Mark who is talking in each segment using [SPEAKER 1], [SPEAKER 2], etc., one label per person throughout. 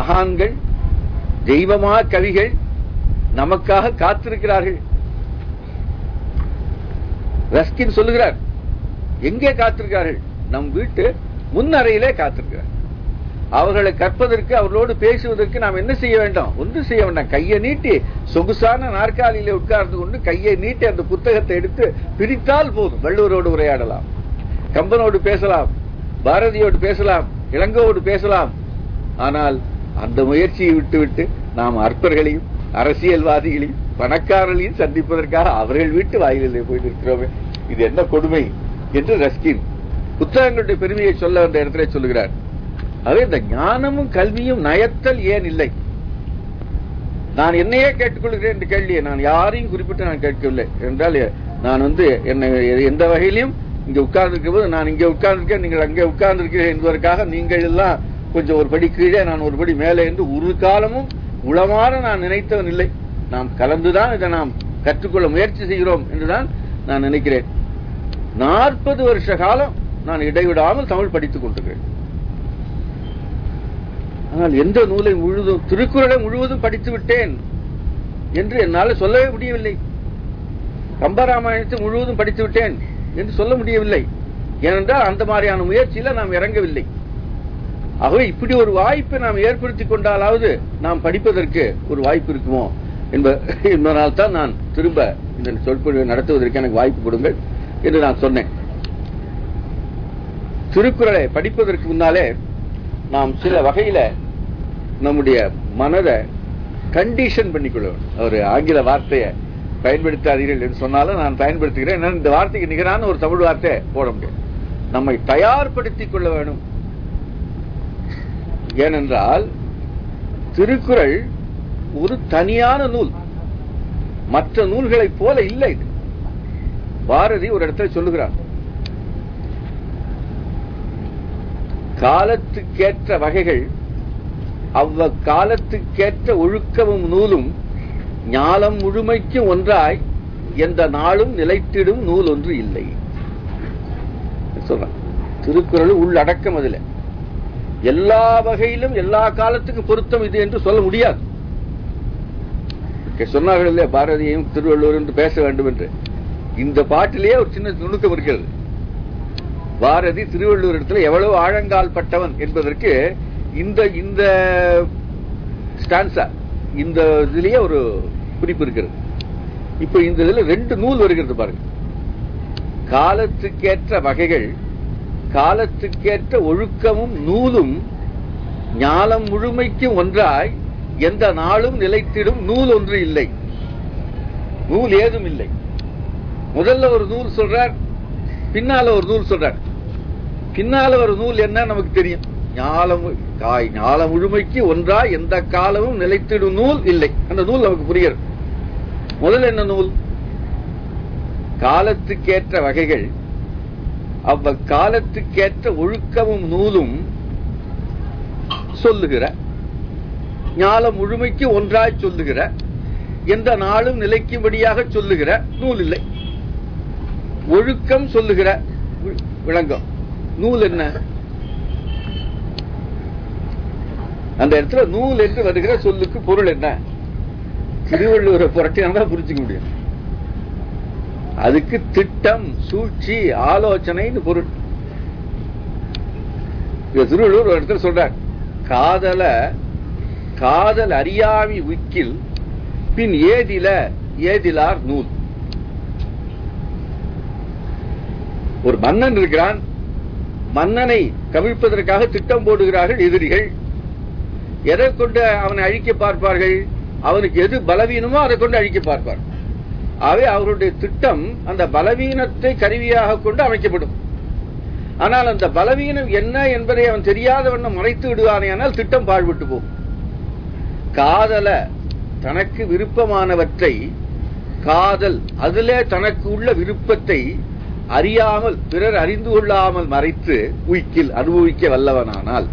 [SPEAKER 1] மகான்கள் தெய்வமா கவிகள் நமக்காக காத்திருக்கிறார்கள் ரஸ்கின் சொல்லுகிறார் எங்கே காத்திருக்கிறார்கள் நம் வீட்டு முன்னறையிலே காத்திருக்கிறார் அவர்களை கற்பதற்கு அவர்களோடு பேசுவதற்கு நாம் என்ன செய்ய வேண்டும் ஒன்றும் செய்ய வேண்டாம் கையை நீட்டி சொகுசான நாற்காலியிலே உட்கார்ந்து கொண்டு கையை நீட்டி அந்த புத்தகத்தை எடுத்து பிரித்தால் போதும் வள்ளுவரோடு உரையாடலாம் கம்பனோடு பேசலாம் பாரதியோடு பேசலாம் இளங்கோவோடு பேசலாம் ஆனால் அந்த முயற்சியை விட்டுவிட்டு நாம் அற்பர்களையும் அரசியல்வாதிகளையும் பணக்காரர்களையும் சந்திப்பதற்காக அவர்கள் வீட்டு வாயிலே போயிட்டு இருக்கிறோமே இது என்ன கொடுமை என்று ரஸ்கின் புத்தகங்களுடைய பெருமையை சொல்ல வந்த இடத்துல சொல்லுகிறார் ஆகவே இந்த ஞானமும் கல்வியும் நயத்தல் ஏன் இல்லை நான் என்னையே கேட்டுக்கொள்கிறேன் என்ற கேள்வியை நான் யாரையும் குறிப்பிட்டு நான் கேட்கவில்லை என்றால் நான் வந்து என்னை எந்த வகையிலும் இங்க உட்கார்ந்து போது நான் இங்க உட்கார்ந்திருக்கேன் நீங்கள் அங்கே உட்கார்ந்திருக்கிறேன் என்பதற்காக நீங்கள் எல்லாம் கொஞ்சம் ஒரு படி கீழே நான் ஒரு படி மேலே என்று ஒரு காலமும் உளமாற நான் நினைத்தவன் இல்லை நாம் கலந்துதான் இதை நாம் கற்றுக்கொள்ள முயற்சி செய்கிறோம் என்றுதான் நான் நினைக்கிறேன் நாற்பது வருஷ காலம் நான் இடைவிடாமல் தமிழ் படித்துக் கொண்டிருக்கிறேன் ஆனால் எந்த நூலை முழுதும் திருக்குறளை முழுவதும் படித்து விட்டேன் என்று என்னால் சொல்லவே முடியவில்லை கம்பராமாயணத்தை முழுவதும் படித்து விட்டேன் என்று சொல்ல முடியவில்லை ஏனென்றால் அந்த மாதிரியான முயற்சியில நாம் இறங்கவில்லை ஆகவே இப்படி ஒரு வாய்ப்பை நாம் ஏற்படுத்திக் கொண்டாலாவது நாம் படிப்பதற்கு ஒரு வாய்ப்பு இருக்குமோ என்ப என்பதனால் தான் நான் திரும்ப இந்த சொற்பொழிவை நடத்துவதற்கு எனக்கு வாய்ப்பு கொடுங்கள் என்று நான் சொன்னேன் திருக்குறளை படிப்பதற்கு முன்னாலே நாம் சில வகையில நம்முடைய மனதை கண்டிஷன் பண்ணிக்கொள்ள வேண்டும் ஒரு ஆங்கில வார்த்தையை பயன்படுத்தாதீர்கள் என்று சொன்னாலும் நான் பயன்படுத்துகிறேன் ஏன்னா இந்த வார்த்தைக்கு நிகரான ஒரு தமிழ் வார்த்தை போட முடியும் நம்மை தயார்படுத்திக் கொள்ள வேண்டும் ஏனென்றால் திருக்குறள் ஒரு தனியான நூல் மற்ற நூல்களைப் போல இல்லை இது பாரதி ஒரு இடத்துல சொல்லுகிறார் காலத்துக்கேற்ற வகைகள் அவ்வ காலத்துக்கேற்ற ஒழுக்கமும் நூலும் ஞாலம் முழுமைக்கு ஒன்றாய் எந்த நாளும் நிலைத்திடும் நூல் ஒன்று இல்லை சொல்றான் திருக்குறள் உள்ளடக்கம் அதுல எல்லா வகையிலும் எல்லா காலத்துக்கும் பொருத்தம் இது என்று சொல்ல முடியாது சொன்னார்கள் இல்லையா பாரதியையும் திருவள்ளுவர் என்று பேச வேண்டும் என்று இந்த பாட்டிலேயே ஒரு சின்ன நுணுக்கம் இருக்கிறது பாரதி திருவள்ளுவர் இடத்துல எவ்வளவு ஆழங்கால் பட்டவன் என்பதற்கு இந்த இந்த ஸ்டான்சா இந்த இதுலயே ஒரு குறிப்பு இருக்கிறது இப்ப இந்த இதுல ரெண்டு நூல் வருகிறது பாருங்க காலத்துக்கேற்ற வகைகள் காலத்துக்கேற்ற ஒழுக்கமும் நூலும் ஞானம் முழுமைக்கு ஒன்றாய் எந்த நாளும் நிலைத்திடும் நூல் ஒன்று இல்லை நூல் ஏதும் இல்லை முதல்ல ஒரு நூல் சொல்றார் பின்னால ஒரு நூல் சொல்றார் பின்னால ஒரு நூல் என்ன நமக்கு தெரியும் ஞாலம் காய் ஞால முழுமைக்கு ஒன்றா எந்த காலமும் நிலைத்திடும் நூல் இல்லை அந்த நூல் நமக்கு புரிகிறது முதல்ல என்ன நூல் காலத்துக்கேற்ற வகைகள் அவ்வ காலத்துக்கேற்ற ஒழுக்கமும் நூலும் சொல்லுகிற ஞாலம் முழுமைக்கு ஒன்றாய் சொல்லுகிற எந்த நாளும் நிலைக்கும்படியாக சொல்லுகிற நூல் இல்லை ஒழுக்கம் சொல்லுகிற விளங்கம் நூல் என்ன அந்த இடத்துல நூல் என்று வருகிற சொல்லுக்கு பொருள் என்ன திருவள்ளுவரை புரட்டினா புரிஞ்சுக்க முடியும் அதுக்கு திட்டம் சூழ்ச்சி ஆலோசனைன்னு பொருள் திருவள்ளுவர் ஒரு இடத்துல சொல்றார் காதல காதல் அறியாமி உக்கில் பின் ஏதில ஏதிலார் நூல் ஒரு மன்னன் இருக்கிறான் மன்னனை கவிழ்ப்பதற்காக திட்டம் போடுகிறார்கள் எதிரிகள் எதை கொண்டு அவனை அழிக்க பார்ப்பார்கள் அவனுக்கு எது பலவீனமோ அதை கொண்டு அழிக்க பார்ப்பார் ஆகவே அவருடைய திட்டம் அந்த பலவீனத்தை கருவியாக கொண்டு அமைக்கப்படும் ஆனால் அந்த பலவீனம் என்ன என்பதை அவன் தெரியாத வண்ணம் மறைத்து விடுவானே ஆனால் திட்டம் பாழ்விட்டு போகும் காதல தனக்கு விருப்பமானவற்றை காதல் அதிலே தனக்கு உள்ள விருப்பத்தை அறியாமல் பிறர் அறிந்து கொள்ளாமல் மறைத்து உயிக்கில் அனுபவிக்க வல்லவனானால்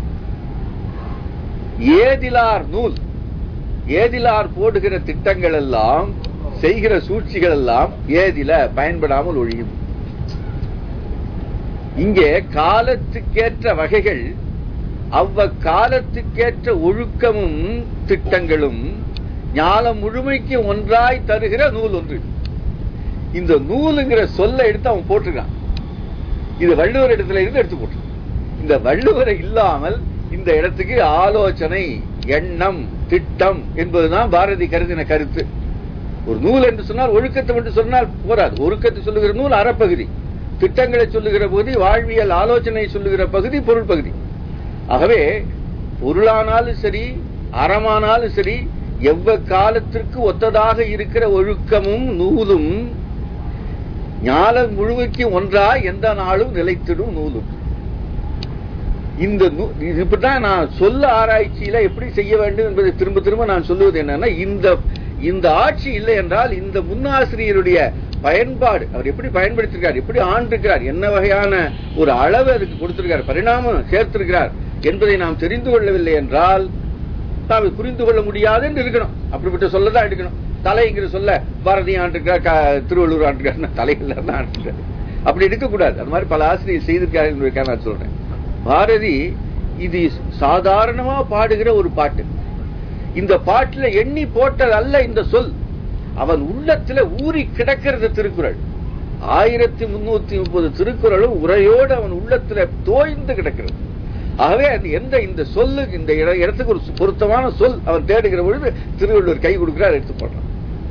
[SPEAKER 1] ஏதிலார் நூல் ஏதிலார் போடுகிற திட்டங்கள் எல்லாம் செய்கிற சூழ்ச்சிகள் எல்லாம் ஏதில பயன்படாமல் ஒழியும் இங்கே காலத்துக்கேற்ற வகைகள் அவ்வக்காலத்துக்கேற்ற ஒழுக்கமும் திட்டங்களும் ஞானம் முழுமைக்கு ஒன்றாய் தருகிற நூல் ஒன்று இந்த நூலுங்கிற சொல்ல எடுத்து அவன் போட்டிருக்கான் இது வள்ளுவர் இடத்துல இருந்து எடுத்து போட்டு இந்த வள்ளுவரை இல்லாமல் இந்த இடத்துக்கு ஆலோசனை எண்ணம் திட்டம் என்பதுதான் பாரதி கருதின கருத்து ஒரு நூல் என்று சொன்னால் ஒழுக்கத்தை என்று சொன்னால் போராது ஒழுக்கத்தை சொல்லுகிற நூல் அறப்பகுதி திட்டங்களை சொல்லுகிற பகுதி வாழ்வியல் ஆலோசனை சொல்லுகிற பகுதி பொருள் பகுதி ஆகவே பொருளானாலும் சரி அறமானாலும் சரி எவ்வ காலத்திற்கு ஒத்ததாக இருக்கிற ஒழுக்கமும் நூலும் ஞானம் முழுமைக்கு ஒன்றாய் எந்த நாளும் நிலைத்திடும் நூலும் இந்த நூ- இது இப்படிதான் நான் சொல்ல ஆராய்ச்சியில எப்படி செய்ய வேண்டும் என்பதை திரும்ப திரும்ப நான் சொல்லுவது என்னன்னா இந்த இந்த ஆட்சி இல்லை என்றால் இந்த முன்னாசிரியருடைய பயன்பாடு அவர் எப்படி பயன்படுத்திருக்கார் எப்படி ஆண்டிருக்கிறார் என்ன வகையான ஒரு அளவு அதுக்கு கொடுத்திருக்கார் பரிணாமம் சேர்த்திருக்கிறார் என்பதை நாம் தெரிந்து கொள்ளவில்லை என்றால் நாம் புரிந்து கொள்ள முடியாது என்று இருக்கணும் அப்படிப்பட்ட சொல்லதான் எடுக்கணும் தலைங்கிற சொல்ல பாரதி ஆண்டிருக்கிறார் க- திருவள்ளுவர் ஆண்டிருக்கார் தலைகள் தான் ஆண்டிருக்கார் அப்படி எடுக்கக்கூடாது அது மாதிரி பல ஆசிரியர் செய்திருக்காரு என்பதற்காக நான் சொல்றேன் பாரதி இது சாதாரணமா பாடுகிற ஒரு பாட்டு இந்த பாட்டுல எண்ணி போட்டது அல்ல இந்த சொல் அவன் உள்ளத்துல ஊறி கிடக்கிறது திருக்குறள் ஆயிரத்தி முன்னூத்தி முப்பது திருக்குறளும் உரையோடு அவன் உள்ளத்துல தோய்ந்து கிடக்கிறது ஆகவே அது எந்த இந்த சொல்லு இந்த இட- இடத்துக்கு ஒரு பொருத்தமான சொல் அவன் தேடுகிற பொழுது திருவள்ளுவர் கை கொடுக்கிறார் எடுத்து போடுறான்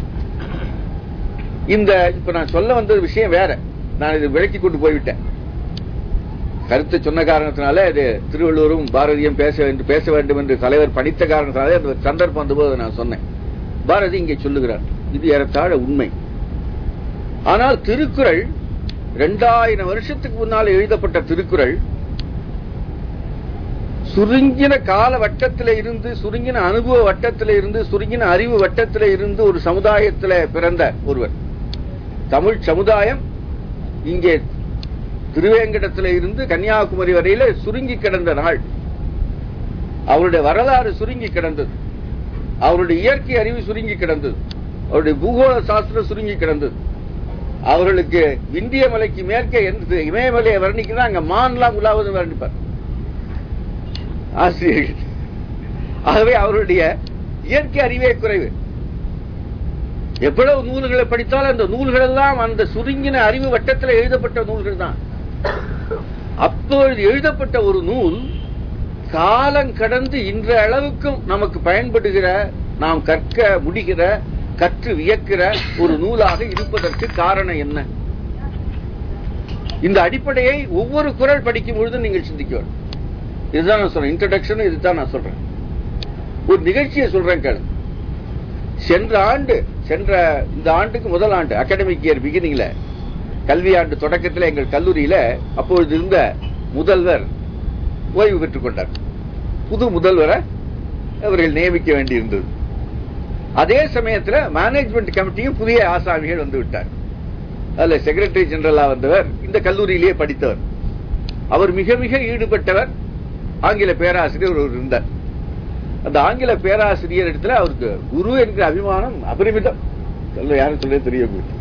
[SPEAKER 1] இந்த இப்ப நான் சொல்ல வந்த விஷயம் வேற நான் இது விளக்கி கொண்டு போய்விட்டேன் கருத்தை சொன்ன காரணத்தினால இது திருவள்ளுவரும் பாரதியும் பேச வேண்டும் பேச வேண்டும் என்று தலைவர் பணித்த காரணத்தினாலே அந்த சந்தர்ப்பம் வந்தபோது நான் சொன்னேன் பாரதி இங்கே சொல்லுகிறார் இது ஏறத்தாழ உண்மை ஆனால் திருக்குறள் இரண்டாயிரம் வருஷத்துக்கு முன்னால் எழுதப்பட்ட திருக்குறள் சுருங்கின கால வட்டத்தில இருந்து சுருங்கின அனுபவ வட்டத்தில இருந்து சுருங்கின அறிவு வட்டத்தில இருந்து ஒரு சமுதாயத்தில பிறந்த ஒருவர் தமிழ் சமுதாயம் இங்கே திருவேங்கடத்தில இருந்து கன்னியாகுமரி வரையில சுருங்கி கிடந்த நாள் அவருடைய வரலாறு சுருங்கி கிடந்தது அவருடைய இயற்கை அறிவு சுருங்கி கிடந்தது அவருடைய பூகோள சாஸ்திரம் சுருங்கி கிடந்தது அவர்களுக்கு விந்திய மலைக்கு மேற்கே எந்த இமயமலையை வர்ணிக்கிறா அங்க மான்லாம் உலாவது வர்ணிப்பார் ஆசிரியர்கள் ஆகவே அவருடைய இயற்கை அறிவே குறைவு எவ்வளவு நூல்களை படித்தாலும் அந்த நூல்கள் எல்லாம் அந்த சுருங்கின அறிவு வட்டத்தில் எழுதப்பட்ட நூல்கள் தான் அப்பொழுது எழுதப்பட்ட ஒரு நூல் காலம் கடந்து இன்ற அளவுக்கும் நமக்கு பயன்படுகிற நாம் கற்க முடிகிற கற்று வியக்கிற ஒரு நூலாக இருப்பதற்கு காரணம் என்ன இந்த அடிப்படையை ஒவ்வொரு குரல் படிக்கும் பொழுதும் நீங்கள் சிந்திக்க வேண்டும் இதுதான் நான் சொல்றேன் இன்ட்ரடக்ஷன் இதுதான் நான் சொல்றேன் ஒரு நிகழ்ச்சியை சொல்றேன் கேளு சென்ற ஆண்டு சென்ற இந்த ஆண்டுக்கு முதல் ஆண்டு அகாடமிக் இயர் பிகினிங்ல கல்வி ஆண்டு தொடக்கத்தில் எங்கள் கல்லூரியில அப்பொழுது இருந்த முதல்வர் ஓய்வு பெற்றுக் கொண்டார் புது முதல்வரை அவர்கள் நியமிக்க வேண்டியிருந்தது அதே சமயத்தில் மேனேஜ்மெண்ட் கமிட்டியும் புதிய ஆசாமிகள் வந்து விட்டார் அதுல செக்ரட்டரி ஜெனரலா வந்தவர் இந்த கல்லூரியிலேயே படித்தவர் அவர் மிக மிக ஈடுபட்டவர் ஆங்கில பேராசிரியர் ஒருவர் இருந்தார் அந்த ஆங்கில பேராசிரியர் இடத்துல அவருக்கு குரு என்கிற அபிமானம் அபரிமிதம் சொல்ல யாரும் சொல்ல தெரிய போயிட்டு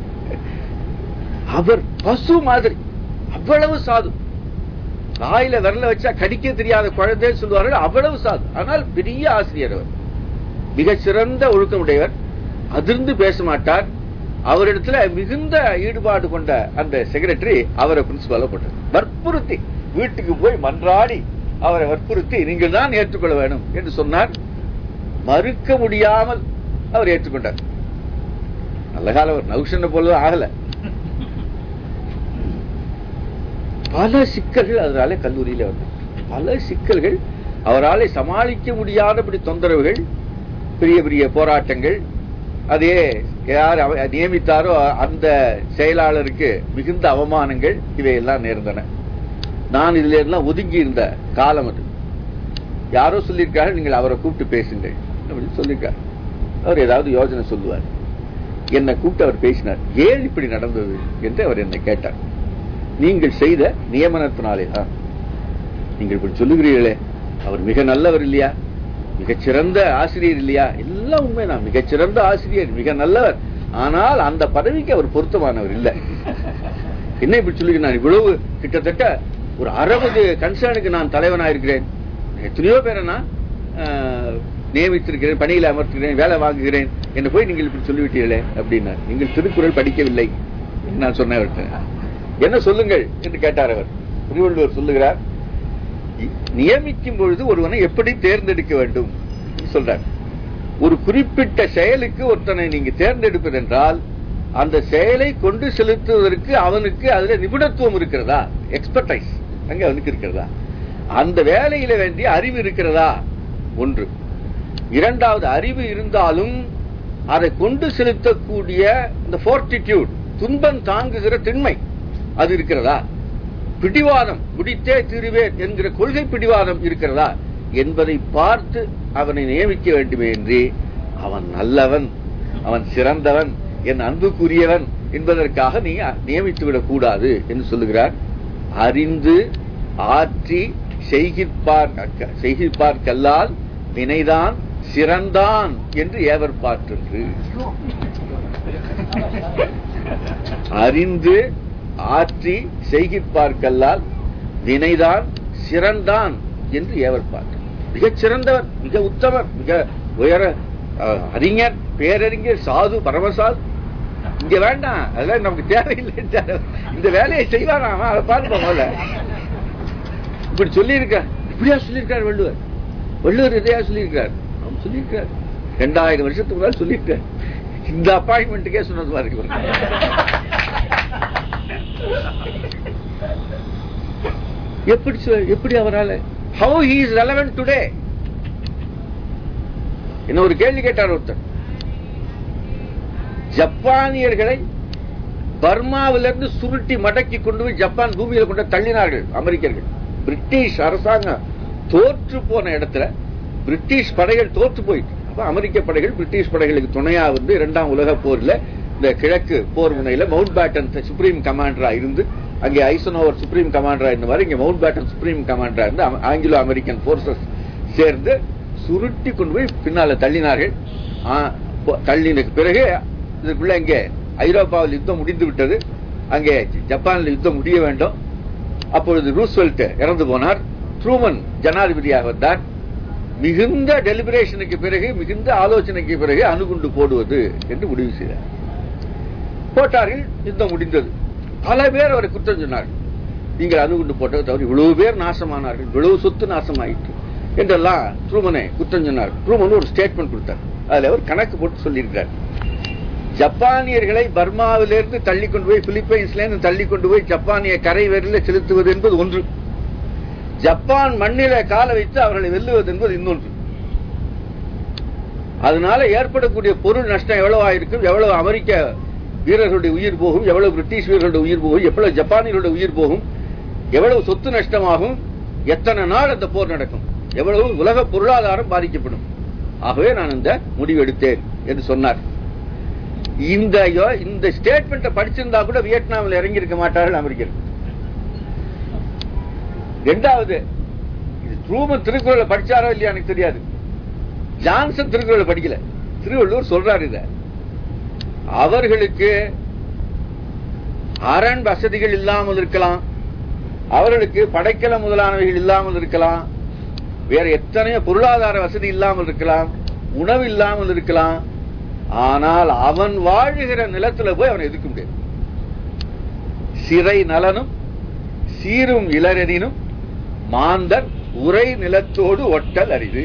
[SPEAKER 1] அவர் பசு மாதிரி அவ்வளவு சாது வாயில விரல வச்சா கடிக்க தெரியாத குழந்தை சொல்லுவார்கள் அவ்வளவு சாது ஆனால் பெரிய ஆசிரியர் அவர் மிகச் சிறந்த ஒழுக்கமுடையவர் அதிர்ந்து பேச மாட்டார் அவரிடத்துல மிகுந்த ஈடுபாடு கொண்ட அந்த செக்ரட்டரி அவரை பிரின்சிபால போட்டார் வற்புறுத்தி வீட்டுக்கு போய் மன்றாடி அவரை வற்புறுத்தி நீங்கள் தான் ஏற்றுக்கொள்ள வேண்டும் என்று சொன்னார் மறுக்க முடியாமல் அவர் ஏற்றுக்கொண்டார் நல்ல காலம் அவர் நவுஷன் போல ஆகல பல சிக்கல்கள் அதனால கல்லூரியில வந்து பல சிக்கல்கள் அவரால் சமாளிக்க முடியாதபடி தொந்தரவுகள் பெரிய பெரிய போராட்டங்கள் அதே யார் அவ- நியமித்தாரோ அந்த செயலாளருக்கு மிகுந்த அவமானங்கள் இவையெல்லாம் நேர்ந்தன நான் இதுல எல்லாம் ஒதுங்கி இருந்த காலம் அது யாரோ சொல்லியிருக்காரு நீங்கள் அவரை கூப்பிட்டு பேசுங்கள் அப்படின்னு சொல்லியிருக்காரு அவர் ஏதாவது யோசனை சொல்லுவார் என்னை கூப்பிட்டு அவர் பேசினார் ஏன் இப்படி நடந்தது என்று அவர் என்னை கேட்டார் நீங்கள் செய்த நியமனத்தினாலே தான் நீங்கள் இப்படி சொல்லுகிறீர்களே அவர் மிக நல்லவர் இல்லையா மிகச்சிறந்த ஆசிரியர் இல்லையா எல்லாம் உண்மைதான் மிகச்சிறந்த ஆசிரியர் மிக நல்லவர் ஆனால் அந்த பதவிக்கு அவர் பொருத்தமானவர் இல்லை என்ன இப்படி சொல்லி நான் இவ்வளவு கிட்டத்தட்ட ஒரு அறுபது கன்சர்னுக்கு நான் தலைவனாயிருக்கிறேன் எத்தனையோ பேரை நான் ஆஹ், நியமித்திருக்கிறேன் பணியில் அமர்த்துகிறேன் வேலை வாங்குகிறேன் என்று போய் நீங்கள் இப்படி சொல்லிவிட்டீர்களே அப்படின்னா நீங்கள் திருக்குறள் படிக்கவில்லை என்று நான் சொன்னேன் அவர்கிட்ட. என்ன சொல்லுங்கள் என்று கேட்டார் அவர் திருவள்ளுவர் சொல்லுகிறார் "இ- நியமிக்கும் பொழுது ஒருவனை எப்படி தேர்ந்தெடுக்க வேண்டும் என்று சொல்றார் ஒரு குறிப்பிட்ட செயலுக்கு ஒருத்தனை நீங்க தேர்ந்தெடுப்பதென்றால் அந்த செயலை கொண்டு செலுத்துவதற்கு அவனுக்கு அதுல நிபுணத்துவம் இருக்கிறதா எக்ஸ்பர்டைஸ் அங்க அவனுக்கு இருக்கிறதா அந்த வேலையில வேண்டிய அறிவு இருக்கிறதா ஒன்று இரண்டாவது அறிவு இருந்தாலும் அதை கொண்டு செலுத்தக்கூடிய இந்த ஃபோர்டிடியூட் துன்பம் தாங்குகிற திண்மை அது இருக்கிறதா பிடிவாதம் முடித்தே தீருவேன் என்கிற கொள்கை பிடிவாதம் இருக்கிறதா என்பதை பார்த்து அவனை நியமிக்க வேண்டுமே என்று அவன் நல்லவன் அவன் சிறந்தவன் என் அன்புக்குரியவன் என்பதற்காக நீ நியமித்து விடக் கூடாது என்று சொல்லுகிறார் அறிந்து ஆற்றி செய்கிற்பார் செய்கிற்பார் கல்லால் வினைதான் சிறந்தான் என்று ஏவர் பாற்றென்று அறிந்து ஆற்றி செய்கிற்பார் கல்லால் வினைதான் சிறந்தான் என்று ஏவர் பாட்டு மிகச் சிறந்தவர் மிக உத்தமர் மிக உயர அஹ், அறிஞர் பேரறிஞர் சாது பரமசாது இங்க வேண்டாம் அதெல்லாம் நமக்கு தேவையில்லை இந்த வேலையை செய்வாராம் அதை பார்ப்போம் முதல்ல இப்படி சொல்லியிருக்க இப்படியா சொல்லியிருக்கார் வள்ளுவர் வள்ளுவர் இதையா சொல்லியிருக்கார் அவன் சொல்லியிருக்கார் ரெண்டாயிரம் வருஷத்துக்கு முன்னாடி சொல்லியிருக்கார் இந்த அப்பாயின்மெண்ட்டுக்கே சொன்னது மாதிரி இருக்கு. எப்படி சொ- எப்படி அவரால how he is relevant today என்ன ஒரு கேள்வி கேட்டார் ஒருத்தர் ஜப்பானியர்களை பர்மாவிலிருந்து சுருட்டி மடக்கி கொண்டு போய் ஜப்பான் பூமியில கொண்டு தள்ளினார்கள் அமெரிக்கர்கள் பிரிட்டிஷ் அரசாங்கம் தோற்று போன இடத்துல பிரிட்டிஷ் படைகள் தோற்று போயிட்டு அப்ப அமெரிக்க படைகள் பிரிட்டிஷ் படைகளுக்கு துணையா வந்து இரண்டாம் உலக போர்ல இந்த கிழக்கு போர் முனையில மவுண்ட் பேட்டன் சுப்ரீம் கமாண்டரா இருந்து அங்கே ஐசனோவர் சுப்ரீம் கமாண்டரா இருந்த மாதிரி இங்க மவுண்ட் பேட்டன் சுப்ரீம் கமாண்டரா இருந்து அம- ஆங்கிலோ அமெரிக்கன் போர்சஸ் சேர்ந்து சுருட்டி கொண்டு போய் பின்னால தள்ளினார்கள் ஆ, போ- தள்ளினதுக்கு பிறகு இதுக்குள்ள இங்கே ஐரோப்பாவில் யுத்தம் முடிந்து விட்டது அங்கே ஜப்பானில் யுத்தம் முடிய வேண்டும் அப்பொழுது ரூஸ்வெல்ட் இறந்து போனார் ட்ரூமன் ஜனாதிபதியாக வந்தார் மிகுந்த டெலிபரேஷனுக்கு பிறகு மிகுந்த ஆலோசனைக்கு பிறகு அணுகுண்டு போடுவது என்று முடிவு செய்தார் போட்டார்கள் யுத்தம் முடிந்தது பல பேர் அவரை குற்றம் சொன்னார்கள் நீங்கள் அணுகுண்டு போட்டது தவிர இவ்வளவு பேர் நாசமானார்கள் இவ்வளவு சொத்து நாசமாயிற்று என்றெல்லாம் ட்ரூமனை குற்றம் சொன்னார் ட்ரூமன் ஒரு ஸ்டேட்மெண்ட் கொடுத்தார் அதுல அவர் கணக்கு போட்டு சொல்லியிருக்கிறார் ஜப்பானியர்களை பர்மாவிலிருந்து தள்ளி கொண்டு போய் பிலிப்பைன்ஸ்ல இருந்து தள்ளி கொண்டு போய் ஜப்பானிய கரை வேரில் செலுத்துவது என்பது ஒன்று ஜப்பான் மண்ணில கால வைத்து அவர்களை வெல்லுவது என்பது இன்னொன்று அதனால ஏற்படக்கூடிய பொருள் நஷ்டம் எவ்வளவு ஆயிருக்கும் எவ்வளவு அமெரிக்க வீரர்களுடைய உயிர் போகும் எவ்வளவு பிரிட்டிஷ் வீரர்களுடைய உயிர் போகும் எவ்வளவு ஜப்பானியர்களுடைய உயிர் போகும் எவ்வளவு சொத்து நஷ்டமாகும் எத்தனை நாள் அந்த போர் நடக்கும் எவ்வளவு உலக பொருளாதாரம் பாதிக்கப்படும் ஆகவே நான் இந்த முடிவு எடுத்தேன் என்று சொன்னார் இந்த யோ- இந்த ஸ்டேட்மெண்ட்டை படிச்சிருந்தா கூட வியட்நாமில் இறங்கி இருக்க மாட்டார்கள் அமெரிக்கர் ரெண்டாவது இது ட்ரூமன் திருக்குறளை படிச்சாரோ இல்லையா எனக்கு தெரியாது ஜான்சன் திருக்குறளை படிக்கல திருவள்ளுவர் சொல்றாரு இத அவர்களுக்கு அரண் வசதிகள் இல்லாமல் இருக்கலாம் அவர்களுக்கு படைக்கல முதலானவைகள் இல்லாமல் இருக்கலாம் வேற எத்தனையோ பொருளாதார வசதி இல்லாமல் இருக்கலாம் உணவு இல்லாமல் இருக்கலாம் ஆனால் அவன் வாழுகிற நிலத்துல போய் அவனை எதிர்க்க முடியாது சிறை நலனும் சீரும் இளரெனினும் மாந்தர் உரை நிலத்தோடு ஒட்டல் அரிது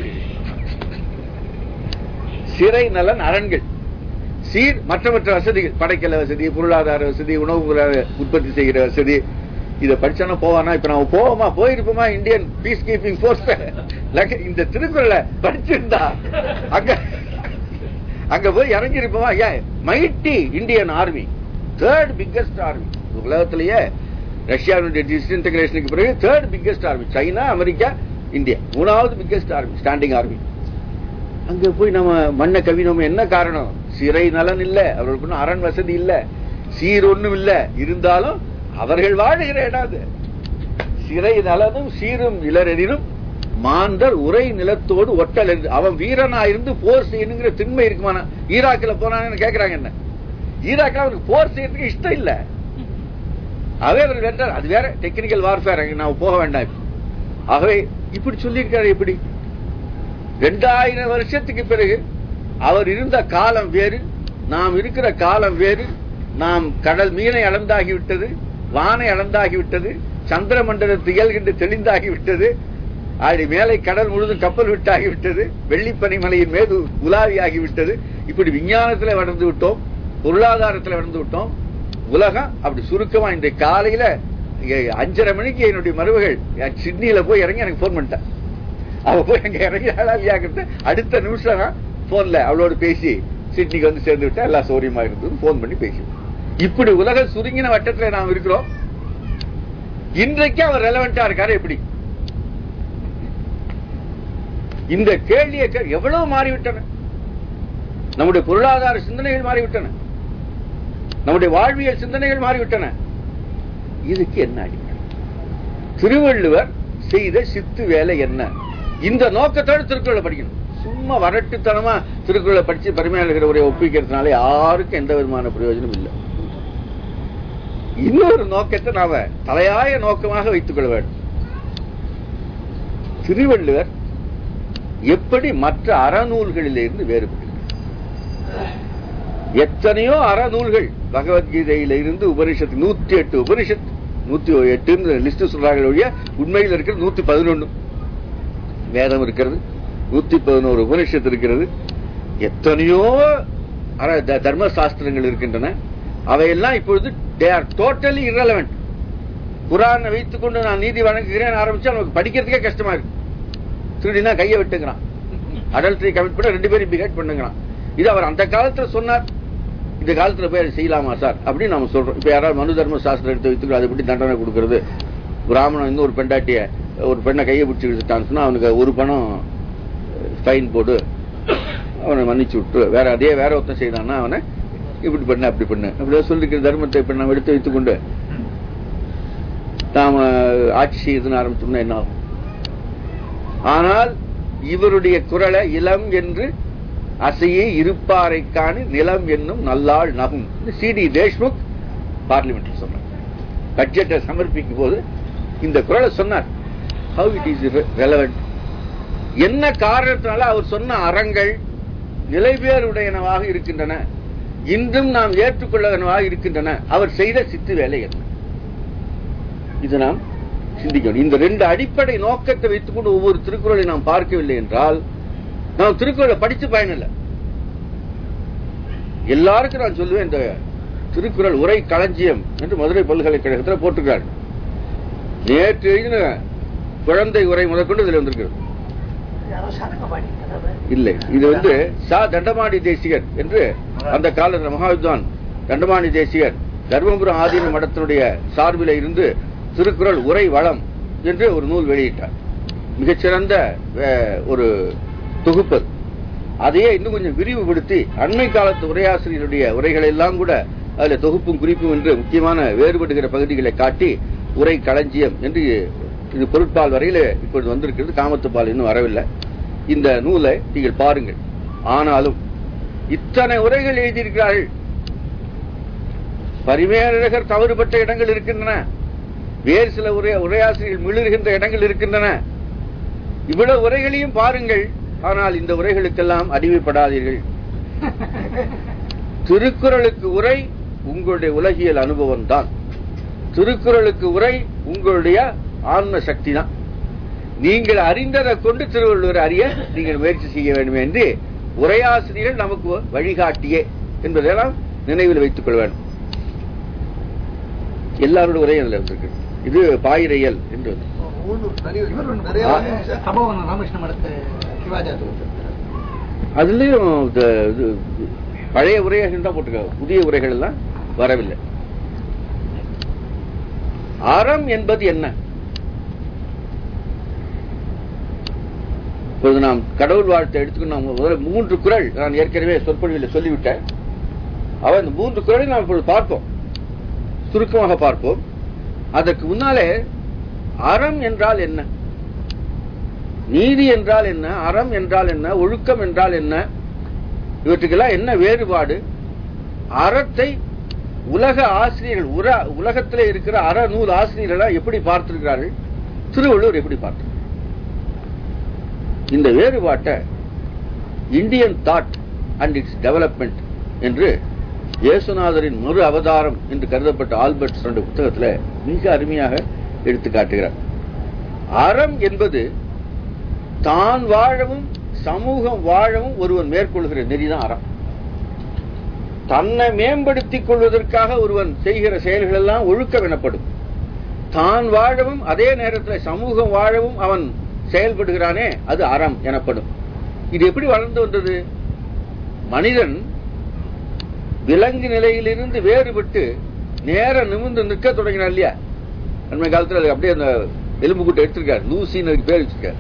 [SPEAKER 1] சிறை நலன் அரண்கள் சீர் மற்ற மற்ற வசதிகள் படைக்கல வசதி பொருளாதார வசதி உணவு உற்பத்தி செய்கிற வசதி இத படிச்சானா போவானா இப்ப நம்ம போவோமா போயிருப்போமா இந்தியன் பீஸ் கீப்பிங் போர்ஸ் இந்த திருக்குறளை படிச்சிருந்தா அங்க அங்க போய் இறங்கி இருப்போமா ஏன் mighty Indian army third biggest army உலகத்திலேயே ரஷ்யாவுடைய டிஸ்இன்டகிரேஷனுக்கு பிறகு third biggest army China America India மூணாவது பிக்கஸ்ட் ஆர்மி ஸ்டாண்டிங் ஆர்மி அங்க போய் நம்ம மண்ணை கவினோம் என்ன காரணம் சிறை நலன் இல்ல அவர்களுக்கு ஒண்ணும் அரண் வசதி இல்ல சீர் ஒண்ணும் இல்ல இருந்தாலும் அவர்கள் வாழுகிற இடம் அது சிறை நலனும் சீரும் இளரெனினும் மாந்தர் உரை நிலத்தோடு ஒட்டல் என்று அவன் வீரனா இருந்து போர் செய்யணுங்கிற திண்மை இருக்குமானா ஈராக்கில் போனான்னு கேக்குறாங்க என்ன ஈராக்கில் அவனுக்கு போர் செய்யறதுக்கு இஷ்டம் இல்ல அவே அவர் வென்றார் அது வேற டெக்னிக்கல் வார்ஃபேர் அங்க நான் போக வேண்டாம் இப்ப. ஆகவே இப்படி சொல்லியிருக்காரு எப்படி ரெண்டாயிரம் வருஷத்துக்கு பிறகு அவர் இருந்த காலம் வேறு நாம் இருக்கிற காலம் வேறு நாம் கடல் மீனை அளந்தாகிவிட்டது வானை அளந்தாகிவிட்டது சந்திர மண்டலத்தை இயல்கின்ற தெளிந்தாகிவிட்டது அப்படி மேலே கடல் முழுதும் கப்பல் விட்டாகிவிட்டது வெள்ளிப்பனிமலையின் மீது உலாவியாகிவிட்டது இப்படி விஞ்ஞானத்தில் வளர்ந்து விட்டோம் பொருளாதாரத்தில் வளர்ந்து விட்டோம் உலகம் அப்படி சுருக்கமா இந்த காலையில இங்க அஞ்சரை மணிக்கு என்னுடைய மருமகள் என் சிட்னியில போய் இறங்கி எனக்கு போன் பண்ணிட்டேன் அவ போய் அங்க இறங்கினாளா இல்லையாங்கிறது அடுத்த நிமிஷம் தான் போன்ல அவளோடு பேசி சிட்னிக்கு வந்து சேர்ந்து விட்டா எல்லா சௌரியமா இருந்தது போன் பண்ணி பேசி இப்படி உலக சுருங்கின வட்டத்துல நாம் இருக்கிறோம் இன்றைக்கு அவர் ரெலவெண்டா இருக்காரு எப்படி இந்த கேள்வியை கே- எவ்வளவு மாறிவிட்டன நம்முடைய பொருளாதார சிந்தனைகள் மாறிவிட்டன நம்முடைய வாழ்வியல் சிந்தனைகள் மாறிவிட்டன இதுக்கு என்ன அடிப்படை திருவள்ளுவர் செய்த சித்து வேலை என்ன இந்த நோக்கத்தோடு திருக்குறளை படிக்கணும் சும்மா வரட்டுத்தனமா திருக்குறளை படிச்சு பரிமையாளர்கள் உரையை ஒப்பிக்கிறதுனால யாருக்கும் எந்த விதமான பிரயோஜனம் இல்லை இன்னொரு நோக்கத்தை நாம தலையாய நோக்கமாக வைத்துக் கொள்ள வேண்டும் திருவள்ளுவர் எப்படி மற்ற அறநூல்களிலிருந்து வேறுபடுகிறார் எத்தனையோ அறநூல்கள் பகவத்கீதையில இருந்து உபனிஷத்து நூத்தி எட்டு உபனிஷத் நூத்தி எட்டு லிஸ்ட் சொல்றாங்க ஒழிய உண்மையில் இருக்கிறது நூத்தி பதினொன்னு வேதம் இருக்கிறது நூத்தி பதினோரு உபனிஷத்து இருக்கிறது எத்தனையோ அற- த- தர்ம சாஸ்திரங்கள் இருக்கின்றன அவையெல்லாம் இப்பொழுது தே ஆர் டோட்டலி irrelevant குரானை வைத்துக் கொண்டு நான் நீதி வழங்குகிறேன் ஆரம்பிச்சா நமக்கு படிக்கிறதுக்கே கஷ்டமா இருக்கு திருடினா கையை விட்டுங்கிறான் அடல்ட்ரி கமிட் பண்ண ரெண்டு பேரும் பிகேட் பண்ணுங்கிறான் இது அவர் அந்த காலத்துல சொன்னார் இந்த காலத்துல போய் அதை செய்யலாமா சார் அப்படின்னு நாம சொல்றோம் இப்ப யாராவது மனு தர்ம சாஸ்திரம் எடுத்து வைத்துக்கோ அதை எப்படி தண்டனை கொடுக்கறது பிராமணன் இன்னும் ஒரு பெண்டாட்டிய ஒரு பெண்ணை கையை பிடிச்சி எடுத்துட்டான்னு சொன்னா அவனுக்கு ஒரு பணம் ஃபைன் போடு அவனை மன்னிச்சு விட்டு வேற அதே வேற ஒருத்தன் செய்தான்னா அவனை இப்படி பண்ணு அப்படி பண்ணு அப்படியே சொல்லிருக்கிற தர்மத்தை இப்ப நம்ம எடுத்து வைத்துக்கொண்டு நாம ஆட்சி செய்யுதுன்னு ஆரம்பிச்சோம்னா என்ன ஆகும் ஆனால் இவருடைய குரலை இளம் என்று அசையே இருப்பாரை காணி நிலம் என்னும் நல்லாள் நகும் சிடி தேஷ்முக் பார்லிமெண்ட்ல சொன்னார் பட்ஜெட்டை சமர்ப்பிக்கும் போது இந்த குரலை சொன்னார் ஹவு இட் இஸ் ரெலவெண்ட் என்ன காரணத்தினால அவர் சொன்ன அறங்கள் நிலைபேறுடையனவாக இருக்கின்றன இன்றும் நாம் ஏற்றுக்கொள்ளவனவாக இருக்கின்றன அவர் செய்த சித்து வேலை என்ன இது நாம் சிந்திக்கணும் இந்த ரெண்டு அடிப்படை நோக்கத்தை வைத்துக்கொண்டு ஒவ்வொரு திருக்குறளை நாம் பார்க்கவில்லை என்றால் நாம் திருக்குறளை படிச்சு பயனில்லை எல்லாருக்கும் நான் சொல்லுவேன் இந்த திருக்குறள் உரை களஞ்சியம் என்று மதுரை பல்கலைக்கழகத்தில் போட்டிருக்காரு நேற்று எழுதின குழந்தை உரை முதற்கொண்டு இதுல வந்திருக்கிறது
[SPEAKER 2] யாரோ சரக்கு பாடிக்கிறது
[SPEAKER 1] இல்லை இது வந்து சா தண்டமாடி தேசிகர் என்று அந்த காலத்தில் மகாவித்வான் தண்டமாடி தேசிகர் தர்மபுரம் ஆதீன மடத்தினுடைய சார்பில் இருந்து திருக்குறள் உரை வளம் என்று ஒரு நூல் வெளியிட்டார் மிகச்சிறந்த அஹ், ஒரு தொகுப்பு அது. அதையே இன்னும் கொஞ்சம் விரிவுபடுத்தி அண்மை காலத்து உரையாசிரியருடைய உரைகள் எல்லாம் கூட அதுல தொகுப்பும் குறிப்பும் என்று முக்கியமான வேறுபடுகிற பகுதிகளை காட்டி உரை களஞ்சியம் என்று இது பொருட்பால் வரையில இப்பொழுது வந்திருக்கிறது காமத்துப்பால் இன்னும் வரவில்லை இந்த நூலை நீங்கள் பாருங்கள் ஆனாலும் இத்தனை உரைகள் எழுதியிருக்கிறார்கள் பரிமேலழகர் தவறுபட்ட இடங்கள் இருக்கின்றன வேறு சில உரை உரையாசிரியர்கள் மிளறுகின்ற இடங்கள் இருக்கின்றன இவ்வளவு உரைகளையும் பாருங்கள் ஆனால் இந்த உரைகளுக்கெல்லாம் அடிமைப்படாதீர்கள் திருக்குறளுக்கு உரை உங்களுடைய உலகியல் அனுபவம் தான் திருக்குறளுக்கு உரை உங்களுடைய ஆன்ம சக்தி தான் நீங்கள் அறிந்ததை கொண்டு திருவள்ளுவர் அறிய நீங்கள் முயற்சி செய்ய வேண்டும் என்று உரையாசிரியர்கள் நமக்கு வழிகாட்டியே என்பதெல்லாம் நினைவில் வைத்துக் கொள்ள வேண்டும் எல்லாரோட உரையும் அதுல வந்திருக்கு இது பாயிரையல் என்று வந்து
[SPEAKER 2] இவர் ஒண்ணு
[SPEAKER 3] நிறைய
[SPEAKER 1] ஆ.
[SPEAKER 2] சபவனம் ராமகிருஷ்ண மடத்து சிவாஜாத்து
[SPEAKER 1] அதுலயும் இந்த இது பழைய உரைகள் தான் போட்டிருக்காங்க புதிய உரைகள் எல்லாம் வரவில்லை அறம் என்பது என்ன இப்பொழுது நாம் கடவுள் வாழ்த்தை எடுத்துக்கணும் நாம் முதல்ல மூன்று குறள் நான் ஏற்கனவே சொற்பொழிவில் சொல்லிவிட்டேன் அவன் இந்த மூன்று குறளை நாம் இப்பொழுது பார்ப்போம் சுருக்கமாக பார்ப்போம் அதற்கு முன்னாலே அறம் என்றால் என்ன நீதி என்றால் என்ன அறம் என்றால் என்ன ஒழுக்கம் என்றால் என்ன இவற்றுக்கெல்லாம் என்ன வேறுபாடு அறத்தை உலக ஆசிரியர்கள் உர உலகத்திலே இருக்கிற அறநூல் ஆசிரியர்கள் எப்படி பார்த்திருக்கிறார்கள் திருவள்ளுவர் எப்படி பார்த்தார் இந்த வேறுபாட்டை Indian thought and its development என்று இயேசுநாதரின் மறு அவதாரம் என்று கருதப்பட்ட ஆல்பர்ட் ரெண்டு புத்தகத்தில் மிக அருமையாக எடுத்து காட்டுகிறார் அறம் என்பது தான் வாழவும் சமூகம் வாழவும் ஒருவன் மேற்கொள்கிற நெறிதான் அறம் தன்னை மேம்படுத்திக் கொள்வதற்காக ஒருவன் செய்கிற செயல்கள் எல்லாம் ஒழுக்கம் எனப்படும் தான் வாழவும் அதே நேரத்தில் சமூகம் வாழவும் அவன் செயல்படுகிறானே அது அறம் எனப்படும் இது எப்படி வளர்ந்து வந்தது மனிதன் விலங்கு நிலையிலிருந்து வேறுபட்டு நேர நிமிர்ந்து நிற்க தொடங்கினான் இல்லையா அண்மை காலத்தில் அது அப்படியே அந்த எலும்பு கூட்டை எடுத்திருக்காரு லூசின்னு அதுக்கு பேர் வச்சிருக்காரு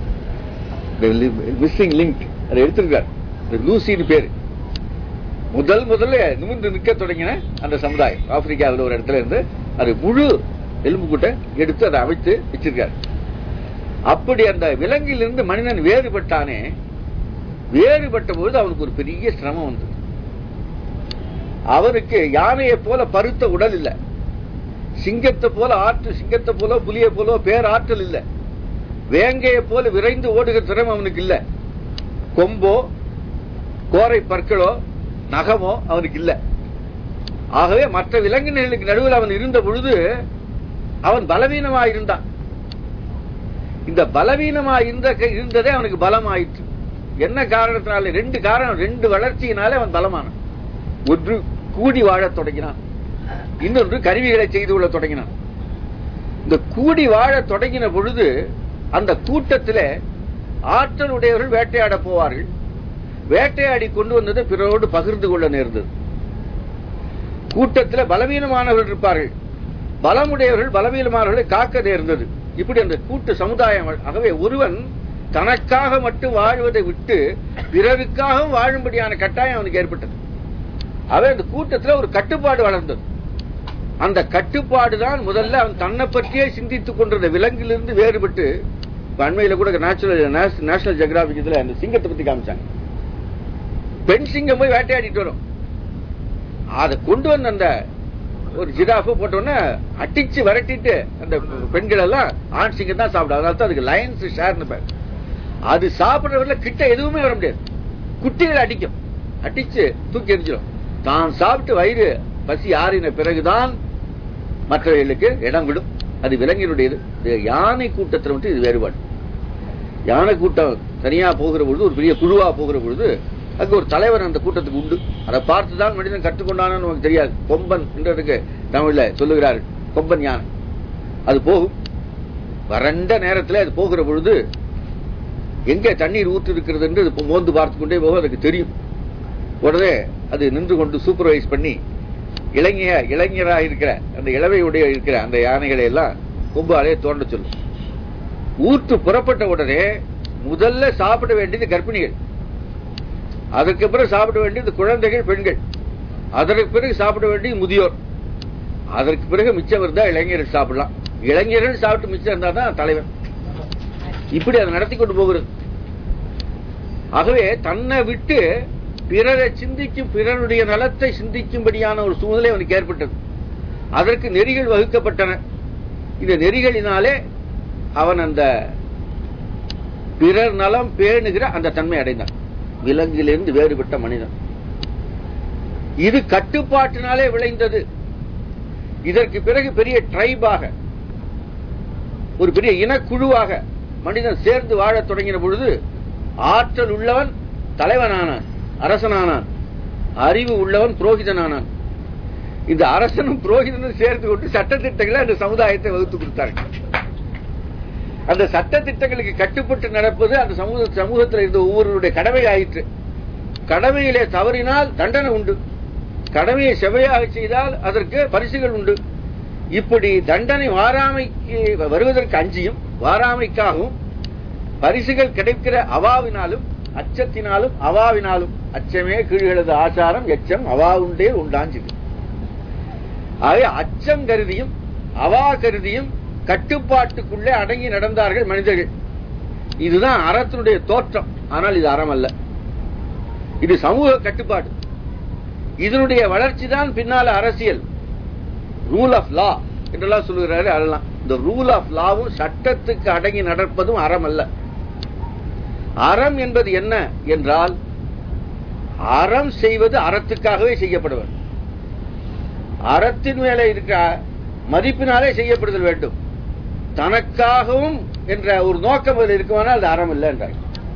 [SPEAKER 1] மிஸ்ஸிங் லிங்க் அதை எடுத்திருக்காரு இந்த லூசின்னு பேரு முதல் முதல்ல நிமிர்ந்து நிற்க தொடங்கின அந்த சமுதாயம் ஆப்பிரிக்காவில் ஒரு இடத்துல இருந்து அது முழு எலும்பு கூட்டை எடுத்து அதை அமைத்து வச்சிருக்காரு அப்படி அந்த விலங்கிலிருந்து மனிதன் வேறுபட்டானே வேறுபட்ட போது அவனுக்கு ஒரு பெரிய சிரமம் வந்தது அவனுக்கு யானையை போல பருத்த உடல் இல்ல சிங்கத்தை போல ஆற்று சிங்கத்தை போல புலியை போல பேராற்றல் இல்ல வேங்கையை போல விரைந்து ஓடுகிற திறமை அவனுக்கு இல்ல கொம்போ கோரை பற்களோ நகமோ அவனுக்கு இல்ல ஆகவே மற்ற விலங்கினர்களுக்கு நடுவில் அவன் இருந்த பொழுது அவன் பலவீனமா இருந்தான் இந்த பலவீனமா இருந்த இருந்ததே அவனுக்கு பலமாயிற்று என்ன காரணத்தினால ரெண்டு காரணம் ரெண்டு வளர்ச்சியினாலே அவன் பலமானான் ஒன்று கூடி வாழத் தொடங்கினான் இன்னொன்று கருவிகளை செய்து கொள்ள தொடங்கினான் இந்த கூடி வாழ தொடங்கின பொழுது அந்த கூட்டத்திலே ஆற்றல் உடையவர்கள் வேட்டையாட போவார்கள் வேட்டையாடி கொண்டு வந்ததை பிறரோடு பகிர்ந்து கொள்ள நேர்ந்தது கூட்டத்தில் பலவீனமானவர்கள் இருப்பார்கள் பலமுடையவர்கள் பலவீனமானவர்களை காக்க நேர்ந்தது இப்படி அந்த கூட்டு சமுதாயம் ஆகவே ஒருவன் தனக்காக மட்டும் வாழ்வதை விட்டு பிறருக்காகவும் வாழும்படியான கட்டாயம் அவனுக்கு ஏற்பட்டது அவை அந்த கூட்டத்தில் ஒரு கட்டுப்பாடு வளர்ந்தது அந்த கட்டுப்பாடு தான் முதல்ல அவன் தன்னை பற்றியே சிந்தித்துக் கொண்டிருந்த விலங்கிலிருந்து வேறுபட்டு அண்மையில கூட நேச்சுரல் நேஷனல் ஜியோகிராபிக் இதுல அந்த சிங்கத்தை பத்தி காமிச்சாங்க பெண் சிங்கம் போய் வேட்டையாடிட்டு வரும் அதை கொண்டு வந்த அந்த ஒரு ஜிராஃபு போட்டோன்னே அடிச்சு விரட்டிட்டு அந்த பெண்கள் எல்லாம் ஆண் சிங்கம் தான் சாப்பிடும் அதனால தான் அதுக்கு லயன்ஸ் ஷேர்னு பேர் அது சாப்பிடுறவர்கள கிட்ட எதுவுமே வர முடியாது குட்டிகளை அடிக்கும் அடிச்சு தூக்கி எரிஞ்சிடும் தான் சாப்பிட்டு வயிறு பசி ஆறின பிறகுதான் மற்றவர்களுக்கு இடம் விடும் அது விலங்கினுடையது இது யானை கூட்டத்தில் மட்டும் இது வேறுபாடு யானை கூட்டம் தனியா போகிற பொழுது ஒரு பெரிய குழுவா போகிற பொழுது அங்க ஒரு தலைவர் அந்த கூட்டத்துக்கு உண்டு அதை பார்த்துதான் மனிதன் கற்றுக்கொண்டானு நமக்கு தெரியாது கொம்பன் என்றதுக்கு தமிழ்ல சொல்லுகிறார்கள் கொம்பன் யானை அது போகும் வறண்ட நேரத்தில் அது போகிற பொழுது எங்க தண்ணீர் ஊற்று இருக்கிறது என்று அது மோந்து பார்த்து கொண்டே போக அதுக்கு தெரியும் உடனே அது நின்று கொண்டு சூப்பர்வைஸ் பண்ணி இளைஞ இளைஞராக இருக்கிற அந்த இளவையுடைய இருக்கிற அந்த யானைகளை எல்லாம் கொம்பாலே தோண்ட சொல்லும் ஊற்று புறப்பட்ட உடனே முதல்ல சாப்பிட வேண்டியது கர்ப்பிணிகள் அதற்கு பிறகு சாப்பிட வேண்டியது குழந்தைகள் பெண்கள் அதற்கு பிறகு சாப்பிட வேண்டியது முதியோர் அதற்கு பிறகு மிச்சம் இருந்தா இளைஞர்கள் சாப்பிடலாம் இளைஞர்கள் சாப்பிட்டு மிச்சம் இருந்தா தான் தலைவன் இப்படி அதை நடத்தி கொண்டு போகிறது ஆகவே தன்னை விட்டு பிறரை சிந்திக்கும் பிறருடைய நலத்தை சிந்திக்கும்படியான ஒரு சூழ்நிலை அவனுக்கு ஏற்பட்டது அதற்கு நெறிகள் வகுக்கப்பட்டன இந்த நெறிகளினாலே அவன் அந்த பிறர் நலம் பேணுகிற அந்த தன்மை அடைந்தான் விலங்கிலிருந்து வேறுபட்ட மனிதன் இது கட்டுப்பாட்டினாலே விளைந்தது இதற்கு பிறகு பெரிய ட்ரைபாக ஒரு பெரிய இனக்குழுவாக மனிதன் சேர்ந்து வாழத் தொடங்கின பொழுது ஆற்றல் உள்ளவன் தலைவனானான் அரசனானான் அறிவு உள்ளவன் புரோகிதனானான் இந்த அரசனும் புரோகிதனும் சேர்ந்து கொண்டு சட்டத்திட்டங்களை அந்த சமுதாயத்தை வகுத்து கொடுத்தார்கள் அந்த சட்ட திட்டங்களுக்கு கட்டுப்பட்டு நடப்பது அந்த சமூக சமூகத்தில் இருந்த ஒவ்வொருவருடைய கடமை ஆயிற்று கடமையிலே தவறினால் தண்டனை உண்டு கடமையை செவையாக செய்தால் அதற்கு பரிசுகள் உண்டு இப்படி தண்டனை வாராமைக்கு வருவதற்கு அஞ்சியும் வாராமைக்காகவும் பரிசுகள் கிடைக்கிற அவாவினாலும் அச்சத்தினாலும் அவாவினாலும் அச்சமே கீழ்களது ஆச்சாரம் எச்சம் அவா உண்டே உண்டாஞ்சிது ஆகவே அச்சம் கருதியும் அவா கருதியும் கட்டுப்பாட்டுக்குள்ளே அடங்கி நடந்தார்கள் மனிதர்கள் இதுதான் அறத்தினுடைய தோற்றம் ஆனால் இது அறம் அல்ல இது சமூக கட்டுப்பாடு இதனுடைய வளர்ச்சி தான் பின்னால அரசியல் ரூல் ஆஃப் லா என்றெல்லாம் சொல்லுகிறாரு அதெல்லாம் இந்த ரூல் ஆஃப் லாவும் சட்டத்துக்கு அடங்கி நடப்பதும் அறம் அல்ல அறம் என்பது என்ன என்றால் அறம் செய்வது அறத்துக்காகவே செய்யப்படுவது அறத்தின் மேலே இருக்க மதிப்பினாலே செய்யப்படுதல் வேண்டும் தனக்காகவும் என்ற ஒரு நோக்கம் அதில் இருக்குமானால் அது அறம் இல்லை என்றார்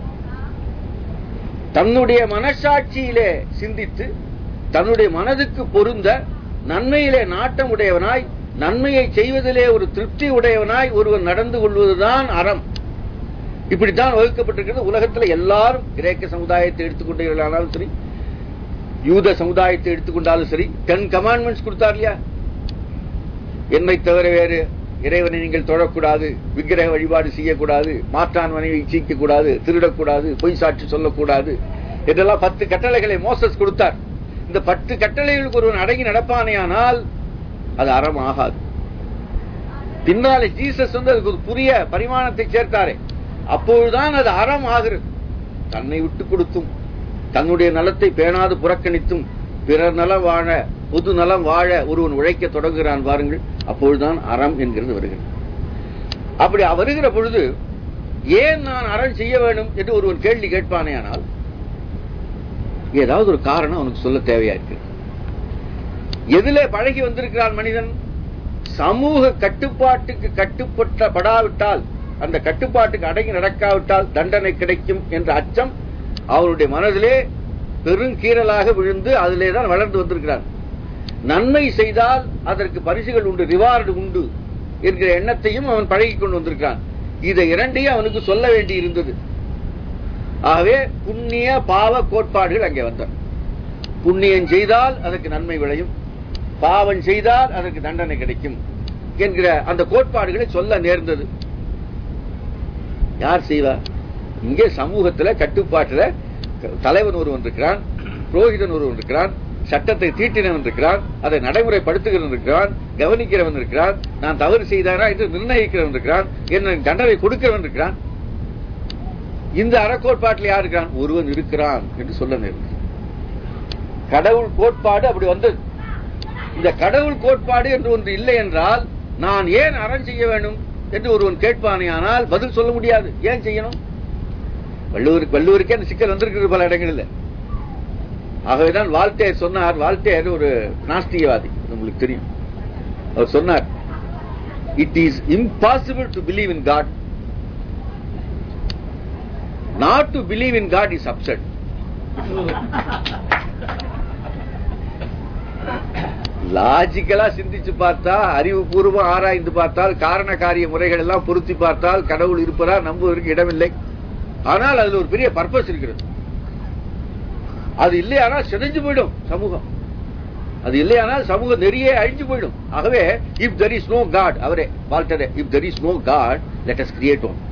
[SPEAKER 1] தன்னுடைய மனசாட்சியிலே சிந்தித்து தன்னுடைய மனதுக்கு பொருந்த நன்மையிலே நாட்டம் உடையவனாய் நன்மையை செய்வதிலே ஒரு திருப்தி உடையவனாய் ஒருவன் நடந்து கொள்வதுதான் அறம் இப்படித்தான் வகுக்கப்பட்டிருக்கிறது உலகத்தில் எல்லாரும் கிரேக்க சமுதாயத்தை எடுத்துக்கொண்டாலும் சரி யூத சமுதாயத்தை எடுத்துக்கொண்டாலும் சரி டென் கமாண்ட்மெண்ட்ஸ் கொடுத்தார் இல்லையா என்னை தவிர வேறு இறைவனை நீங்கள் தொழக்கூடாது விக்கிரக வழிபாடு செய்யக்கூடாது மாற்றான் மனைவி சீக்கக்கூடாது திருடக்கூடாது பொய் சாட்சி சொல்லக்கூடாது இதெல்லாம் பத்து கட்டளைகளை மோசஸ் கொடுத்தார் இந்த பத்து கட்டளைகளுக்கு ஒருவன் அடங்கி நடப்பானேயானால் அது அறம் ஆகாது பின்னாலே ஜீசஸ் வந்து அதுக்கு ஒரு புதிய பரிமாணத்தை சேர்த்தாரே அப்பொழுதுதான் அது அறம் ஆகிறது தன்னை விட்டு கொடுத்தும் தன்னுடைய நலத்தை பேணாது புறக்கணித்தும் பிறர் நலம் வாழ பொது நலம் வாழ ஒருவன் உழைக்க தொடங்குகிறான் பாருங்கள் அப்பொழுதுதான் அறம் என்கிறது வருகிறது அப்படி வருகிற பொழுது ஏன் நான் அறம் செய்ய வேண்டும் என்று ஒருவன் கேள்வி கேட்பானேயானால் ஏதாவது ஒரு காரணம் அவனுக்கு சொல்ல தேவையா இருக்கு எதிலே பழகி வந்திருக்கிறான் மனிதன் சமூக கட்டுப்பாட்டுக்கு கட்டுப்பட்ட படாவிட்டால் அந்த கட்டுப்பாட்டுக்கு அடங்கி நடக்காவிட்டால் தண்டனை கிடைக்கும் என்ற அச்சம் அவருடைய மனதிலே பெருங்கீரலாக விழுந்து அதிலே தான் வளர்ந்து வந்திருக்கிறார் நன்மை செய்தால் அதற்கு பரிசுகள் உண்டு ரிவார்டு உண்டு என்கிற எண்ணத்தையும் அவன் பழகி கொண்டு வந்திருக்கிறான் இதை இரண்டையும் அவனுக்கு சொல்ல வேண்டி இருந்தது ஆகவே புண்ணிய பாவ கோட்பாடுகள் அங்கே வந்தன புண்ணியம் செய்தால் அதற்கு நன்மை விளையும் பாவம் செய்தால் அதற்கு தண்டனை கிடைக்கும் என்கிற அந்த கோட்பாடுகளை சொல்ல நேர்ந்தது யார் செய்வார் இங்கே சமூகத்துல கட்டுப்பாட்டுல தலைவன் ஒருவன் இருக்கிறான் புரோகிதன் ஒருவன் இருக்கிறான் சட்டத்தை தீட்டினவன் இருக்கிறான் அதை நடைமுறைப்படுத்துகிறவன் இருக்கிறான் கவனிக்கிறவன் இருக்கிறான் நான் தவறு செய்தாரா என்று நிர்ணயிக்கிறவன் இருக்கிறான் என்ன தண்டனை கொடுக்கிறவன் இருக்கிறான் இந்த அறக்கோட்பாட்டில் யார் இருக்கிறான் ஒருவன் இருக்கிறான் என்று சொல்ல நேர்ந்தது கடவுள் கோட்பாடு அப்படி வந்தது இந்த கடவுள் கோட்பாடு என்று ஒன்று இல்லை என்றால் நான் ஏன் அறம் செய்ய வேண்டும் என்று ஒருவன் கேட்பானே ஆனால் பதில் சொல்ல முடியாது ஏன் செய்யணும் வள்ளுவருக்கு வள்ளுவருக்கே அந்த சிக்கல் வந்திருக்கிறது பல இடங்களில் ஆகவேதான் வாழ்த்தையர் சொன்னார் வாழ்த்தையர் ஒரு நாஸ்திகவாதி உங்களுக்கு தெரியும் அவர் சொன்னார் it is impossible to believe in God not to believe in God is absurd லாஜிக்கலா சிந்திச்சு பார்த்தா அறிவுபூர்வம் ஆராய்ந்து பார்த்தால் காரண காரிய முறைகள் எல்லாம் பொருத்தி பார்த்தால் கடவுள் இருப்பதா நம்புவதற்கு இடமில்லை ஆனால் அதுல ஒரு பெரிய பர்பஸ் இருக்கிறது அது இல்லையானால் சிதைஞ்சு போயிடும் சமூகம் அது இல்லையானால் சமூக நெறியே அழிஞ்சு போயிடும் ஆகவே இப் தெர் இஸ் நோ காட் அவரே வால்டரே if there is no God let us create one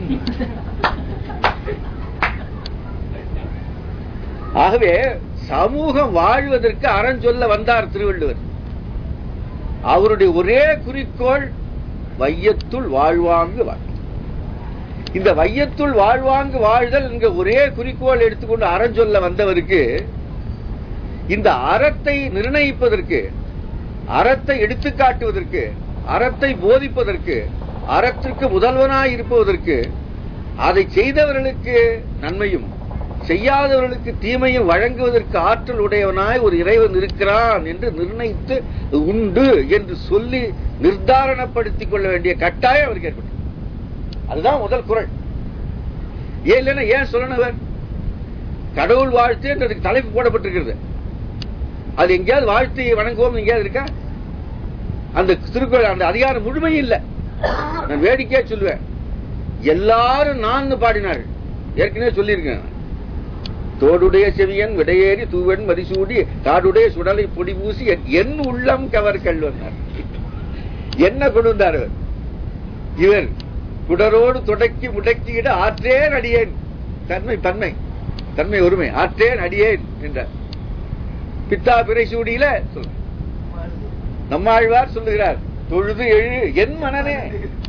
[SPEAKER 1] ஆகவே சமூகம் வாழ்வதற்கு அறம் சொல்ல வந்தார் திருவள்ளுவர் அவருடைய ஒரே குறிக்கோள் வையத்துள் வாழ்வாங்கு வாழ் இந்த வையத்துள் வாழ்வாங்கு வாழ்தல் என்கிற ஒரே குறிக்கோள் எடுத்துக்கொண்டு அறம் சொல்ல வந்தவருக்கு இந்த அறத்தை நிர்ணயிப்பதற்கு அறத்தை எடுத்துக்காட்டுவதற்கு அறத்தை போதிப்பதற்கு அறத்திற்கு முதல்வனாய் இருப்பதற்கு அதை செய்தவர்களுக்கு நன்மையும் செய்யாதவர்களுக்கு தீமையும் வழங்குவதற்கு ஆற்றல் உடையவனாய் ஒரு இறைவன் இருக்கிறான் என்று நிர்ணயித்து உண்டு என்று சொல்லி நிர்தாரணப்படுத்திக் கொள்ள வேண்டிய கட்டாயம் அவருக்கு ஏற்பட்டது அதுதான் முதல் குரல் ஏன் இல்லைன்னா ஏன் சொல்லணும் அவர் கடவுள் வாழ்த்து என்றதுக்கு தலைப்பு போடப்பட்டிருக்கிறது அது எங்கேயாவது வாழ்த்து வணங்குவோம் எங்கேயாவது இருக்கா அந்த திருக்குறள் அந்த அதிகாரம் முழுமையும் இல்லை நான் வேடிக்கையா சொல்லுவேன் எல்லாரும் நான் பாடினார்கள் ஏற்கனவே சொல்லியிருக்கேன் தோடுடைய செவியன் விடையேறி தூவன் மதிசூடி காடுடைய சுடலை பொடி பூசி என் உள்ளம் கவர் கல்வனார் என்ன கொண்டு வந்தார் அவர் இவர் குடரோடு தொடக்கி முடக்கியிட ஆற்றேன் அடியேன் தன்மை தன்மை தன்மை ஒருமை ஆற்றேன் அடியேன் என்றார் பித்தா பிறை சூடியில சொல் நம்மாழ்வார் சொல்லுகிறார் தொழுது எழு என் மனனே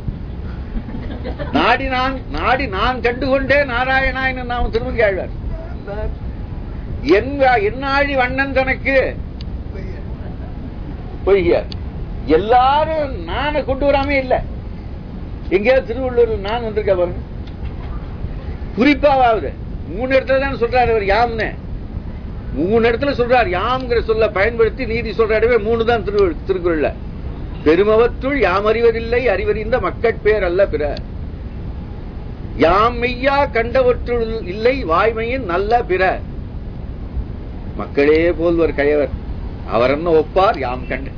[SPEAKER 1] நாடி நான் நாடி நான் கண்டுகொண்டே நாராயணாயன நாம் திருமங்கி ஆழ்வார் என் என்னாழி வண்ணன் தனக்கு பொய்ய எல்லாரும் நான கொண்டு வராமே இல்ல எங்கேயாவது திருவள்ளூர் நான் வந்திருக்க பாருங்க குறிப்பாவது மூணு இடத்துல தான் சொல்றாரு அவர் யாம்னு மூணு இடத்துல சொல்றார் யாம்ங்கிற சொல்ல பயன்படுத்தி நீதி சொல்ற இடமே மூணு தான் திரு திருக்குறள்ல பெருமவற்றுள் யாம் அறிவதில்லை அறிவறிந்த மக்கட்பேர் அல்ல பிற யாம் மெய்யா கண்டவற்றுள் இல்லை வாய்மையின் நல்ல பிற மக்களே போல்வர் கயவர் அவர் என்ன ஒப்பார் யாம் கண்ட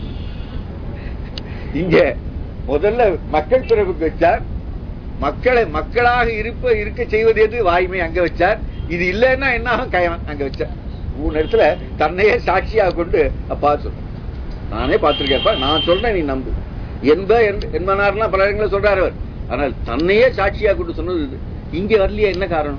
[SPEAKER 1] இங்க முதல்ல மக்கள் பிறப்புக்கு வச்சார் மக்களை மக்களாக இருப்ப இருக்க செய்வது எது வாய்மை அங்க வச்சார் இது இல்லைன்னா என்ன ஆகும் கயவன் அங்க வச்சார் மூணு இடத்துல தன்னையே சாட்சியாக கொண்டு அப்பா சொல்ற நானே பார்த்திருக்கேன்ப்பா நான் சொல்றேன் நீ நம்பு என்ப என்ப- என்பனார்லாம் பல இடங்களில் சொல்றாரு அவர் ஆனால் தன்னையே சாட்சியாக கொண்டு சொன்னது இது இங்க வரலையே என்ன காரணம்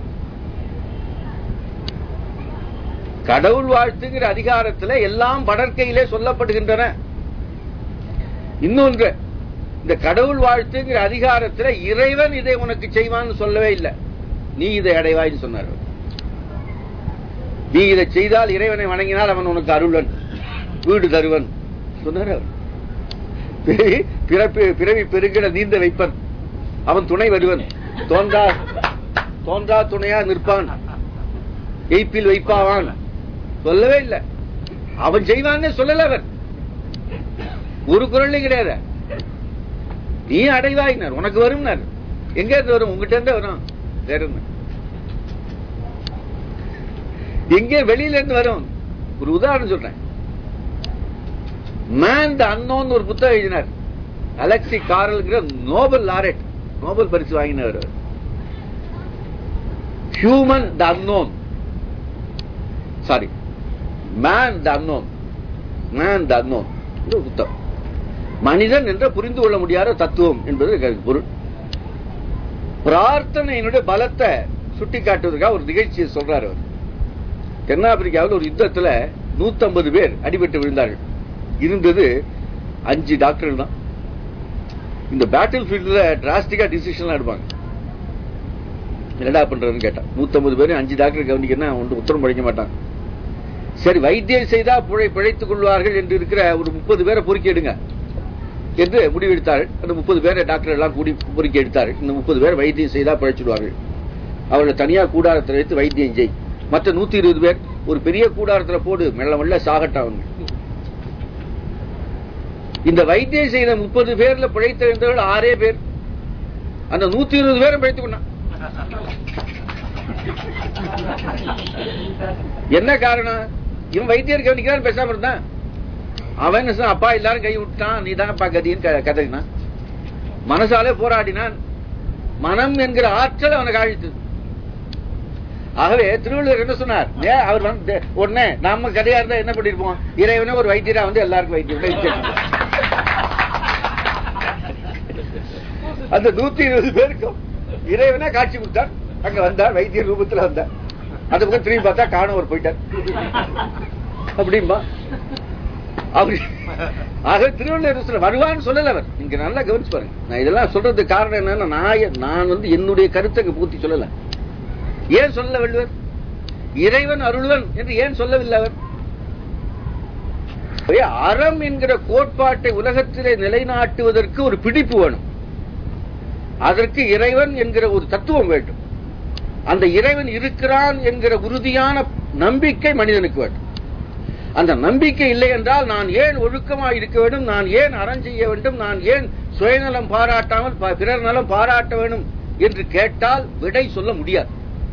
[SPEAKER 1] கடவுள் வாழ்த்துங்கிற அதிகாரத்துல எல்லாம் படற்கையிலே சொல்லப்படுகின்றன இன்னொன்று இந்த கடவுள் வாழ்த்துங்கிற அதிகாரத்துல இறைவன் இதை உனக்கு செய்வான்னு சொல்லவே இல்லை நீ இதை அடைவாய்ன்னு சொன்னார் அவர். நீ இதை செய்தால் இறைவனை வணங்கினால் அவன் உனக்கு அருள்வன் வீடு தருவன் சொன்னார் அவர் பிறவி பிறப்பு பிறவி பெருகிட நீந்த வைப்பன் அவன் துணை வருவன் தோன்றா தோன்றா துணையா நிற்பான் எய்ப்பில் வைப்பாவான் சொல்லவே இல்லை அவன் செய்வான்னு சொல்லல அவர் ஒரு குரல்லையும் கிடையாது நீ அடைவாயினார் உனக்கு வரும்னார் எங்க இருந்து வரும் உங்ககிட்ட இருந்து வரும் வேற என்ன? எங்கே வெளியில இருந்து வரும் ஒரு உதாரணம் சொல்றேன் மேன் த அன்னோன் ஒரு புத்தகம் எழுதினார் அலெக்சி காரல்ங்கிற நோபல் லாரெட் நோபல் பரிசு வாங்கினவர் அவர். Human the unknown sorry man the unknown man the unknown ஒரு புத்தகம் மனிதன் என்ற புரிந்து கொள்ள முடியாத தத்துவம் என்பது இதற்கு பொருள் பிரார்த்தனையினுடைய பலத்தை சுட்டி காட்டுவதற்காக ஒரு நிகழ்ச்சியை சொல்றாரு அவர் தென்னாப்பிரிக்காவில் ஒரு யுத்தத்துல 150 பேர் அடிபட்டு விழுந்தார்கள் இருந்தது அஞ்சு டாக்டர் தான் இந்த பேட்டில் ஃபீல்ட்ல டிராஸ்டிக்கா டிசிஷன் எடுப்பாங்க என்னடா பண்றதுன்னு கேட்டான் 150 பேரும் அஞ்சு டாக்டர் கவனிக்கன்னா ஒன்று உத்தரம் படிக்க மாட்டாங்க சரி வைத்தியம் செய்தா பிழை பிழைத்துக் கொள்வார்கள் என்று இருக்கிற ஒரு முப்பது பேரை பொறுக்கி எடுங்க என்று முடிவெடுத்தார்கள் அந்த முப்பது பேரை டாக்டர் எல்லாம் கூடி பொறுக்கி எடுத்தார்கள் இந்த முப்பது பேர் வைத்தியம் செய்தா பிழைச்சிடுவார்கள் அவர்களை தனியா கூடாரத்தில் வைத்து வைத்தியம் செய் மற்ற நூத்தி இருபது பேர் ஒரு பெரிய கூடாரத்துல போடு மெல்ல மெல்ல சாகட்டும் அவங்க இந்த வைத்தியம் செய்த முப்பது பேர்ல பிழைத்திருந்தவர்கள் ஆறே பேர் அந்த நூத்தி இருபது பேரும் பிழைத்துக் கொண்டான் என்ன காரணம் இவன் வைத்தியர் கவனிக்கிறான் பேசாம இருந்தான் அவன் என்ன சொன்னான், அப்பா எல்லாரும் கை விட்டான் நீ தான் அப்பா கதின்னு க- கதறினான் மனசாலே போராடினான் மனம் என்கிற ஆற்றல் அவனுக்கு அழித்து ஆகவே திருவள்ளுவர் என்ன சொன்னார் ஏ, அவர் வந்து உடனே நாம கதையா இருந்தா என்ன பண்ணிருப்போம் இறைவனே ஒரு வைத்தியரா வந்து எல்லாருக்கும் வைத்தியம் வைத்தியம். அந்த நூத்தி இருபது பேருக்கும் இறைவனே காட்சி கொடுத்தார் அங்க வந்தார் வைத்திய ரூபத்துல வந்தார் அந்த பக்கம் திரும்பி பார்த்தா காணவர் போயிட்டார் அப்படிம்பா அப்படி ஆக திருவள்ளுவர் சொல்ல வருவான்னு சொல்லல அவர் நீங்க நல்லா கவனிச்சு பாருங்க நான் இதெல்லாம் சொல்றதுக்கு காரணம் என்னன்னா நான் எ- நான் வந்து என்னுடைய கருத்தை இங்க பூர்த்தி சொல்லல ஏன் சொல்ல வள்ளுவர் இறைவன் அருள்வன் என்று ஏன் சொல்லவில்லை அவர் ஆகவே அறம் என்கிற கோட்பாட்டை உலகத்திலே நிலைநாட்டுவதற்கு ஒரு பிடிப்பு வேணும் அதற்கு இறைவன் என்கிற ஒரு தத்துவம் வேண்டும் அந்த இறைவன் இருக்கிறான் என்கிற உறுதியான நம்பிக்கை மனிதனுக்கு வேண்டும் அந்த நம்பிக்கை இல்லை என்றால் நான் ஏன் ஒழுக்கமாக இருக்க வேண்டும் நான் ஏன் அறம் செய்ய வேண்டும் நான் ஏன் சுயநலம் பாராட்டாமல் ப- பிறர் நலம் பாராட்ட வேண்டும் என்று கேட்டால் விடை சொல்ல முடியாது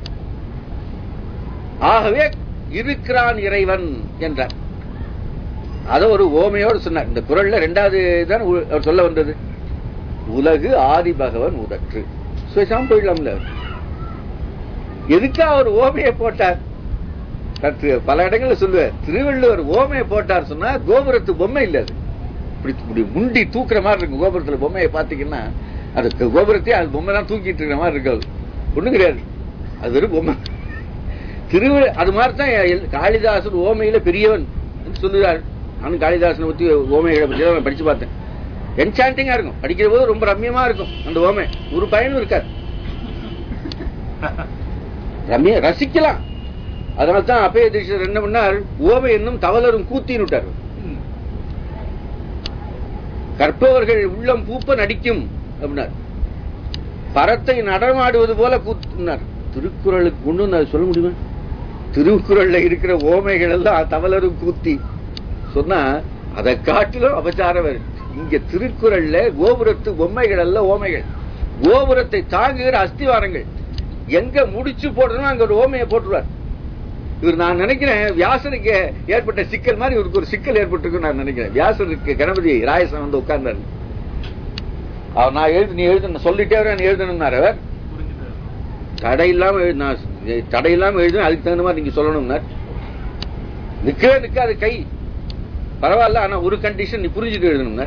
[SPEAKER 1] ஆகவே இருக்கிறான் இறைவன் என்றார் அத ஒரு ஓமையோடு சொன்னார் இந்த குரல்ல ரெண்டாவது தான் உ- அவர் சொல்ல வந்தது உலகு ஆதி பகவன் உதற்று சுயசாம போயிடலாம்ல அவர். எதுக்கு அவர் ஓமையை போட்டார் கற்று பல இடங்கள்ல சொல்லுவார் திருவள்ளுவர் ஓமையை போட்டார் சொன்னா கோபுரத்து பொம்மை இல்ல அது இப்படி இப்படி முண்டி தூக்குற மாதிரி இருக்கும் கோபுரத்துல பொம்மையை பாத்தீங்கன்னா அது க- கோபுரத்தையே அது பொம்மை தான் தூக்கிட்டு இருக்கிற மாதிரி இருக்காது ஒண்ணும் கிடையாது அது வெறும் பொம்மை திருவ அது மாதிரி தான் எல்- காளிதாசன் ஓமையில பெரியவன் என்று சொல்லுகிறார் நானும் காளிதாசனை பத்தி ஓமைகளை பத்தி தான் நான் படிச்சு பார்த்தேன் என்சாண்டிங்கா இருக்கும் படிக்கிற போது ரொம்ப ரம்யமா இருக்கும் அந்த ஓமை ஒரு பயனும் இருக்காது ரம்ய ரசிக்கலாம் அதனால தான் அப்பய தீட்சிதர் என்ன பண்ணார் ஓமை என்னும் தவளரும் கூத்தின்னு விட்டார் கற்பவர்கள் உள்ளம் பூப்ப நடிக்கும் அப்படின்னார் பரத்தை நடமாடுவது போல கூத்தினார் திருக்குறளுக்கு ஒண்ணு நான் சொல்ல முடியுமா திருக்குறள்ல இருக்கிற ஓமைகள் எல்லாம் தவளரும் கூத்தி சொன்னா அதை காட்டிலும் அபச்சாரம் வருது இங்க திருக்குறள்ல கோபுரத்து பொம்மைகள் அல்ல ஓமைகள் கோபுரத்தை தாங்குகிற அஸ்திவாரங்கள் எங்க முடிச்சு போடணும் அங்க ஒரு ஓமையை போட்டுருவார் இவர் நான் நினைக்கிறேன் வியாசருக்கு ஏற்பட்ட சிக்கல் மாதிரி இவருக்கு ஒரு சிக்கல் ஏற்பட்டிருக்கு நான் நினைக்கிறேன் வியாசருக்கு கணபதி ராயசன் வந்து உட்கார்ந்தாரு அவர் நான் எழுது நீ எழுது நான் சொல்லிட்டே வரேன் நீ எழுதணும்னார் அவர் தடை இல்லாம எழுது நான் தடை இல்லாம எழுதுனேன் அதுக்கு தகுந்த மாதிரி நீங்க சொல்லணும்னார் நிக்கவே நிக்காது கை பரவாயில்ல ஆனா ஒரு கண்டிஷன் நீ புரிஞ்சுட்டு எழுதணும்னார்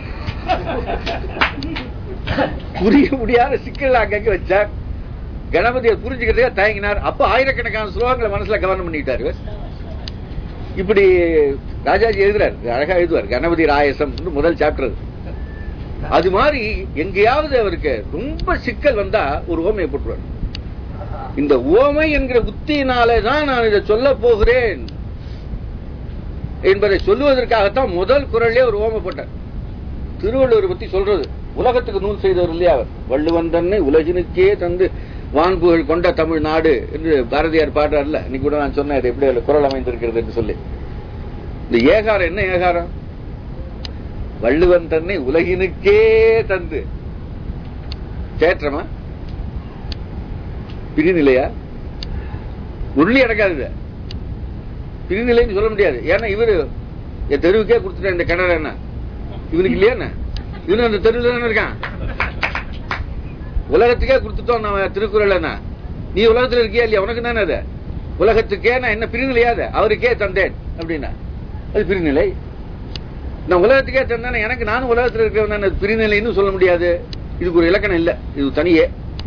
[SPEAKER 1] புரிய முடியாத சிக்கல் அங்கங்க வச்சார் கணபதியை புரிஞ்சுக்கிறதே தயங்கினார் அப்ப ஆயிரக்கணக்கான ஸ்லோகங்களை மனசுல கவனம் பண்ணிட்டாரு இப்படி ராஜாஜி எழுதுறாரு அழகா எழுதுவார் கணபதி ராயசம் முதல் சாப்டர் அது மாதிரி எங்கேயாவது அவருக்கு ரொம்ப சிக்கல் வந்தா ஒரு ஓமையை போட்டுருவார் இந்த ஓமை என்கிற உத்தியினாலே தான் நான் இதை சொல்ல போகிறேன் என்பதை சொல்லுவதற்காகத்தான் முதல் குரலே ஒரு ஓமை போட்டார் திருவள்ளுவர் பத்தி சொல்றது உலகத்துக்கு நூல் செய்தவர் இல்லையா அவர் வள்ளுவன் தன்னை உலகினுக்கே தந்து வான்புகள் கொண்ட தமிழ்நாடு என்று பாரதியார் பாடுறார்ல இன்னைக்கு கூட நான் சொன்னேன் அது எப்படி அதுல குரல் அமைந்திருக்கிறது என்று சொல்லி இந்த ஏகாரம் என்ன ஏகாரம் வள்ளுவன் தன்னை உலகினுக்கே தந்து தேற்றமா பிரிநிலையா உள்ளி அடக்காது இது. பிரிநிலைன்னு சொல்ல முடியாது ஏன்னா இவரு என் தெருவுக்கே கொடுத்துட்டேன் இந்த கிணறு என்ன இவனுக்கு இல்லையா என்ன இவனு அந்த தெருவில் தானே இருக்கான் உலகத்துக்கே கொடுத்துட்டோம் நம்ம திருக்குறள் என்ன நீ உலகத்துல இருக்கியா இல்லையா உனக்கு தானே அது உலகத்துக்கே நான் என்ன பிரிநிலையாது அவருக்கே தந்தேன் அப்படின்னா அது பிரிநிலை நான் உலகத்துக்கே தந்தேன் எனக்கு நானும் உலகத்துல இருக்கிறவன் தானே அது பிரிநிலைன்னு சொல்ல முடியாது இதுக்கு ஒரு இலக்கணம் இல்ல இது தனியே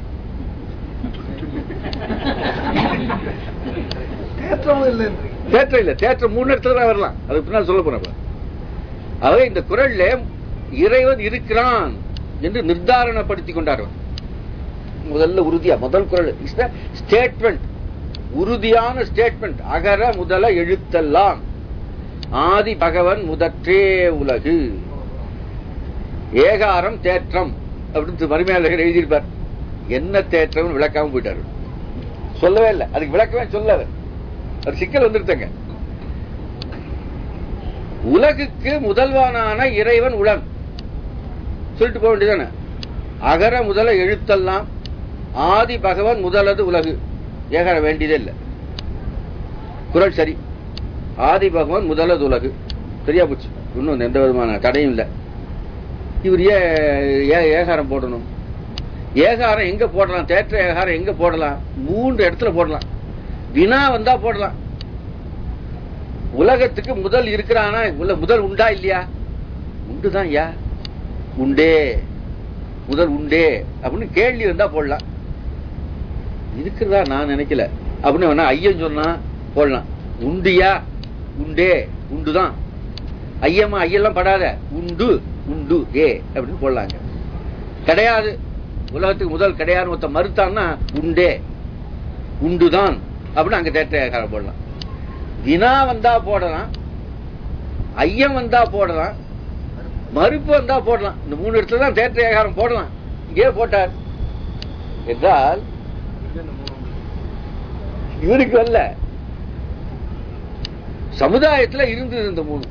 [SPEAKER 2] தேற்றமும் இல்லைன்றீங்க
[SPEAKER 1] தேற்றம் இல்ல தேற்றம் மூணு இடத்துல தான் வரலாம் அது பின்னால் சொல்ல போறப்ப ஆகவே இந்த குரல்ல இறைவன் இருக்கிறான் என்று நிர்தாரணப்படுத்திக் கொண்டார் அவர். முதல்ல உறுதியா முதல் குரல் ஸ்டேட்மெண்ட் உறுதியான ஸ்டேட்மெண்ட் அகர முதல எழுத்தெல்லாம் ஆதி பகவன் முதற்றே உலகு ஏகாரம் தேற்றம் அப்படின்னு மறுமையாளர்கள் எழுதியிருப்பார் என்ன தேற்றம் விளக்காம போயிட்டாரு சொல்லவே இல்லை அதுக்கு விளக்கமே சொல்ல அவர். ஒரு சிக்கல் வந்துருத்தங்க உலகுக்கு முதல்வானான இறைவன் உளன் சொல்லிட்டு போக வேண்டியதானே அகர முதல எழுத்தெல்லாம் ஆதி பகவன் முதலது உலகு ஏகர வேண்டியதே இல்லை குரல் சரி ஆதி பகவான் முதலது உலகு சரியா போச்சு இன்னும் எந்த விதமான தடையும் இல்லை இவர் ஏன் ஏ- ஏகாரம் போடணும் ஏகாரம் எங்க போடலாம் தேற்ற ஏகாரம் எங்க போடலாம் மூன்று இடத்துல போடலாம் வினா வந்தா போடலாம் உலகத்துக்கு முதல் இருக்கிறானா உல முதல் உண்டா இல்லையா உண்டுதான் ஐயா உண்டே முதல் உண்டே அப்படின்னு கேள்வி வந்தா போடலாம் இருக்கிறதா நான் நினைக்கல அப்படின்னு வேணா ஐயன் சொன்னா போடலாம் உண்டியா உண்டே உண்டுதான் ஐயம்மா ஐயெல்லாம் படாத உண்டு உண்டு ஏ அப்படின்னு போடலாங்க கிடையாது உலகத்துக்கு முதல் கிடையாது ஒருத்த மறுத்தான்னா உண்டே உண்டுதான் அப்படின்னு அங்க தேற்ற போடலாம் வினா வந்தா போடலாம் ஐயம் வந்தா போடலாம் மறுப்பு வந்தா போடலாம் இந்த மூணு இடத்துல தான் தேற்ற ஏகாரம் போடலாம் இங்கே போட்டார் என்றால் இவருக்கு அல்ல சமுதாயத்துல இருந்தது இந்த மூணு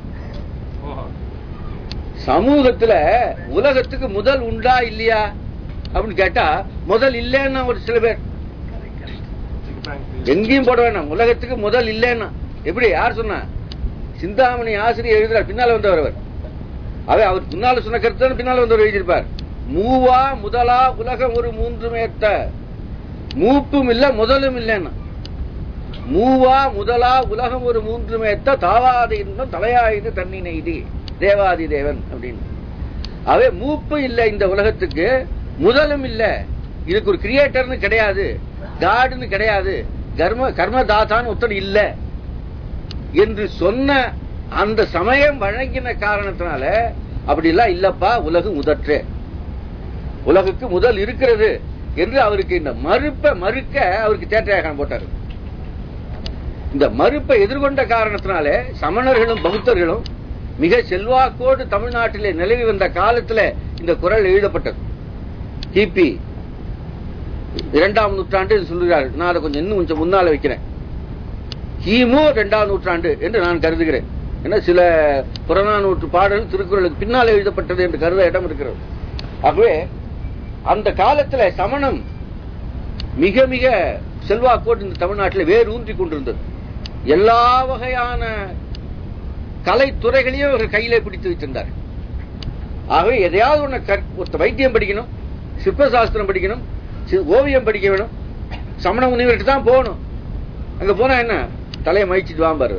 [SPEAKER 1] சமூகத்துல உலகத்துக்கு முதல் உண்டா இல்லையா அப்படின்னு கேட்டா முதல் இல்லைன்னா ஒரு சில பேர் எங்கேயும் போட வேணாம் உலகத்துக்கு முதல் இல்லைன்னா எப்படி யார் சொன்னா சிந்தாமணி ஆசிரியர் எழுதுறார் பின்னால வந்தவர் அவர் அவை அவர் பின்னால சொன்ன கருத்து தான் பின்னால வந்தவர் எழுதியிருப்பார் மூவா முதலா உலகம் ஒரு மூன்று மேத்த மூப்பும் இல்ல முதலும் இல்லைன்னா மூவா முதலா உலகம் ஒரு மூன்று மேத்த தாவாத இன்பம் தலையாயுது தன்னினை இது தேவாதி தேவன் அப்படின்னு அவை மூப்பு இல்ல இந்த உலகத்துக்கு முதலும் இல்ல இதுக்கு ஒரு கிரியேட்டர்னு கிடையாது காடுன்னு கிடையாது கர்ம கர்மதாதான்னு ஒருத்தர் இல்ல என்று சொன்ன அந்த சமயம் வழங்கின காரணத்தினால அப்படிலாம் இல்லப்பா உலகு முதற்றே உலகுக்கு முதல் இருக்கிறது என்று அவருக்கு இந்த மறுப்பை மறுக்க அவருக்கு தேற்றையாக போட்டார் இந்த மறுப்பை எதிர்கொண்ட காரணத்தினாலே சமணர்களும் பௌத்தர்களும் மிக செல்வாக்கோடு தமிழ்நாட்டிலே நிலவி வந்த காலத்துல இந்த குரல் எழுதப்பட்டது கிபி இரண்டாம் நூற்றாண்டு என்று சொல்கிறார் நான் அதை கொஞ்சம் இன்னும் கொஞ்சம் முன்னால வைக்கிறேன் கிமு இரண்டாம் நூற்றாண்டு என்று நான் கருதுகிறேன் ஏன்னா சில புறநானூற்று பாடல் திருக்குறளுக்கு பின்னால் எழுதப்பட்டது என்று கருத இடம் இருக்கிறது ஆகவே அந்த காலத்துல சமணம் மிக மிக செல்வாக்கோடு இந்த தமிழ்நாட்டில் வேறு ஊன்றி கொண்டிருந்தது எல்லா வகையான கலைத்துறைகளையும் அவர் கையிலே பிடித்து வைத்திருந்தார் ஆகவே எதையாவது ஒண்ணு கற்- ஒருத்த வைத்தியம் படிக்கணும் சிற்பசாஸ்திரம் படிக்கணும் சி- ஓவியம் படிக்க வேணும் சமண முனிவர்கிட்ட தான் போகணும் அங்க போனா என்ன தலையை மயிச்சிட்டு வாம்பாரு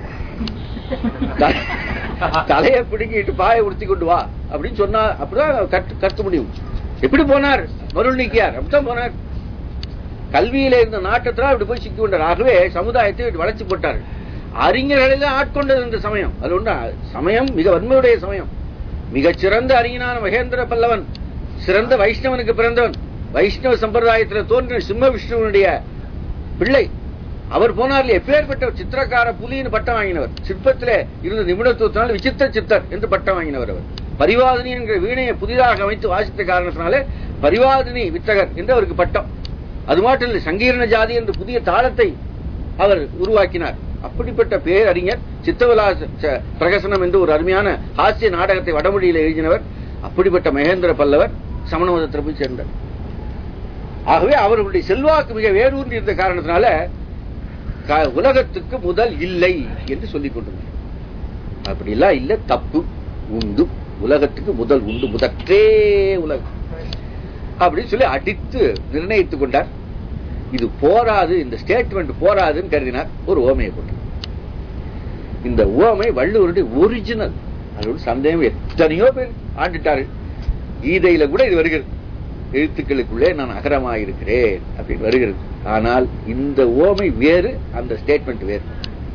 [SPEAKER 1] த- தலையை பிடுங்கிட்டு பாயை உடுத்தி கொண்டு வா அப்படின்னு சொன்னா அப்படிதான் கற்று கற்க முடியும் எப்படி போனார் மருள் நீக்கியார் அப்படித்தான் போனார் கல்வியில இருந்த நாட்டத்தில் அப்படி போய் சிக்கி கொண்டார் ஆகவே சமுதாயத்தை இப்படி வளைச்சு போட்டார் அறிஞர்களை ஆட்கொண்டது இந்த சமயம் அது ஒன்றா சமயம் மிக வன்மையுடைய சமயம் மிகச் சிறந்த அறிஞனான மகேந்திர பல்லவன் சிறந்த வைஷ்ணவனுக்கு பிறந்தவன் வைஷ்ணவ சம்பிரதாயத்தில் தோன்றின சிம்ம விஷ்ணுவனுடைய பிள்ளை அவர் போனார்ல எப்பேற்பட்ட ஒரு சித்திரக்கார புலின்னு பட்டம் வாங்கினவர் சிற்பத்திலே இருந்த நிபுணத்துவத்தினால் விசித்திர சித்தர் என்று பட்டம் வாங்கினவர் அவர் பரிவாதினி என்கிற வீணையை புதிதாக அமைத்து வாசித்த காரணத்தினாலே பரிவாதினி வித்தகர் என்று அவருக்கு பட்டம் அது மட்டும் இல்லை சங்கீர்ண ஜாதி என்ற புதிய தாளத்தை அவர் உருவாக்கினார் அப்படிப்பட்ட பேரறிஞர் சித்தவிலாச ச- பிரகசனம் என்று ஒரு அருமையான ஹாஸ்ய நாடகத்தை வடமொழியில் எழுதினவர் அப்படிப்பட்ட மகேந்திர பல்லவர் சமண மதத்தில் போய் சேர்ந்தார் ஆகவே அவர்களுடைய செல்வாக்கு மிக வேரூன்றி இருந்த காரணத்தினால க- உலகத்துக்கு முதல் இல்லை என்று சொல்லிக் கொண்டிருந்தார் அப்படிலாம் இல்ல தப்பு உண்டு உலகத்துக்கு முதல் உண்டு முதற்றே உலகம் அப்படின்னு சொல்லி அடித்து நிர்ணயித்துக் கொண்டார் இது போராது இந்த ஸ்டேட்மெண்ட் போராதுன்னு கருதினார் ஒரு ஓமையை கொண்டார் இந்த ஓமை வள்ளுவருடைய ஒரிஜினல் அது ஒரு சந்தேகம் எத்தனையோ பேர் ஆண்டுட்டார்கள் கீதையில கூட இது வருகிறது எழுத்துக்களுக்குள்ளே நான் அகரமாயிருக்கிறேன் அப்படின்னு வருகிறது ஆனால் இந்த ஓமை வேறு அந்த ஸ்டேட்மெண்ட் வேறு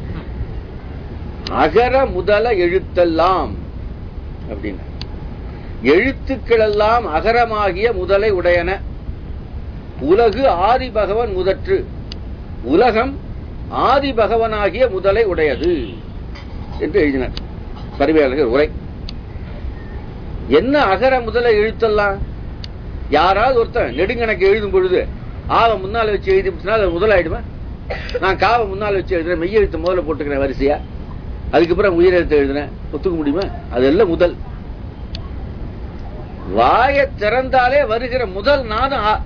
[SPEAKER 1] அகர முதல எழுத்தெல்லாம் அப்படின்னா எழுத்துக்கள் எல்லாம் அகரமாகிய முதலை உடையன உலகு ஆதி பகவன் முதற்று உலகம் ஆதி பகவனாகிய முதலை உடையது என்று எழுதினார் பரிமையாளர்கள் உரை என்ன அகர முதல எழுத்தெல்லாம் யாராவது ஒருத்தன் நெடுங்கணக்கு எழுதும் பொழுது ஆவ முன்னால வச்சு எழுதி முடிச்சுனா அது முதலாயிடுமா நான் காவை முன்னால வச்சு எழுதுறேன் மெய் எழுத்து முதல்ல போட்டுக்கிறேன் வரிசையா அதுக்கப்புறம் உயிரெழுத்து எழுதுனேன் ஒத்துக்க முடியுமா அதெல்லாம் முதல் வாயை திறந்தாலே வருகிற முதல் நாதம் ஆ.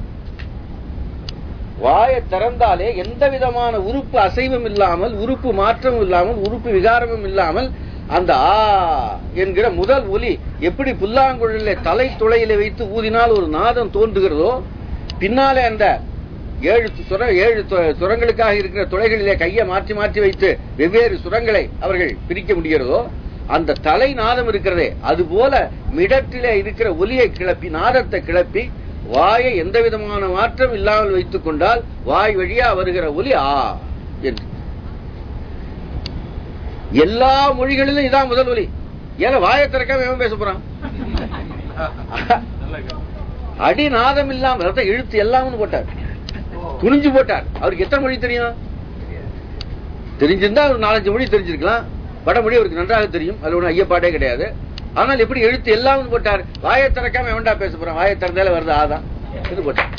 [SPEAKER 1] வாயை திறந்தாலே எந்த விதமான உறுப்பு அசைவும் இல்லாமல் உறுப்பு மாற்றமும் இல்லாமல் உறுப்பு விகாரமும் இல்லாமல் அந்த ஆ என்கிற முதல் ஒலி எப்படி புல்லாங்குழலிலே தலை துளையில வைத்து ஊதினால் ஒரு நாதம் தோன்றுகிறதோ பின்னாலே அந்த ஏழு சுர ஏழு து- சுரங்களுக்காக இருக்கிற துளைகளிலே கையை மாற்றி மாற்றி வைத்து வெவ்வேறு சுரங்களை அவர்கள் பிரிக்க முடிகிறதோ அந்த தலை நாதம் இருக்கிறதே அதுபோல மிடற்றிலே இருக்கிற ஒலியை கிளப்பி நாதத்தை கிளப்பி வாயை எந்த விதமான மாற்றம் இல்லாமல் வைத்துக் கொண்டால் வாய் வழியா வருகிற ஒலி ஆ என்று எல்லா மொழிகளிலும் இதான் முதல் ஒலி ஏன்னா வாயை திறக்காம எவன் பேச போறான் அடிநாதம் இல்லாம அதான் எழுத்து எல்லாம்னு போட்டார் துணிஞ்சு போட்டார் அவருக்கு எத்தனை மொழி தெரியும் தெரிஞ்சிருந்தா ஒரு நாலஞ்சு மொழி தெரிஞ்சிருக்கலாம் வடமொழி அவருக்கு நன்றாக தெரியும் அது ஒன்றும் ஐயப்பாடே கிடையாது ஆனால் எப்படி எழுத்து எல்லாம் போட்டார் வாயை திறக்காம எவன்டா பேச போறான் வாயை திறந்தாலே வருது ஆதான் இது போட்டார்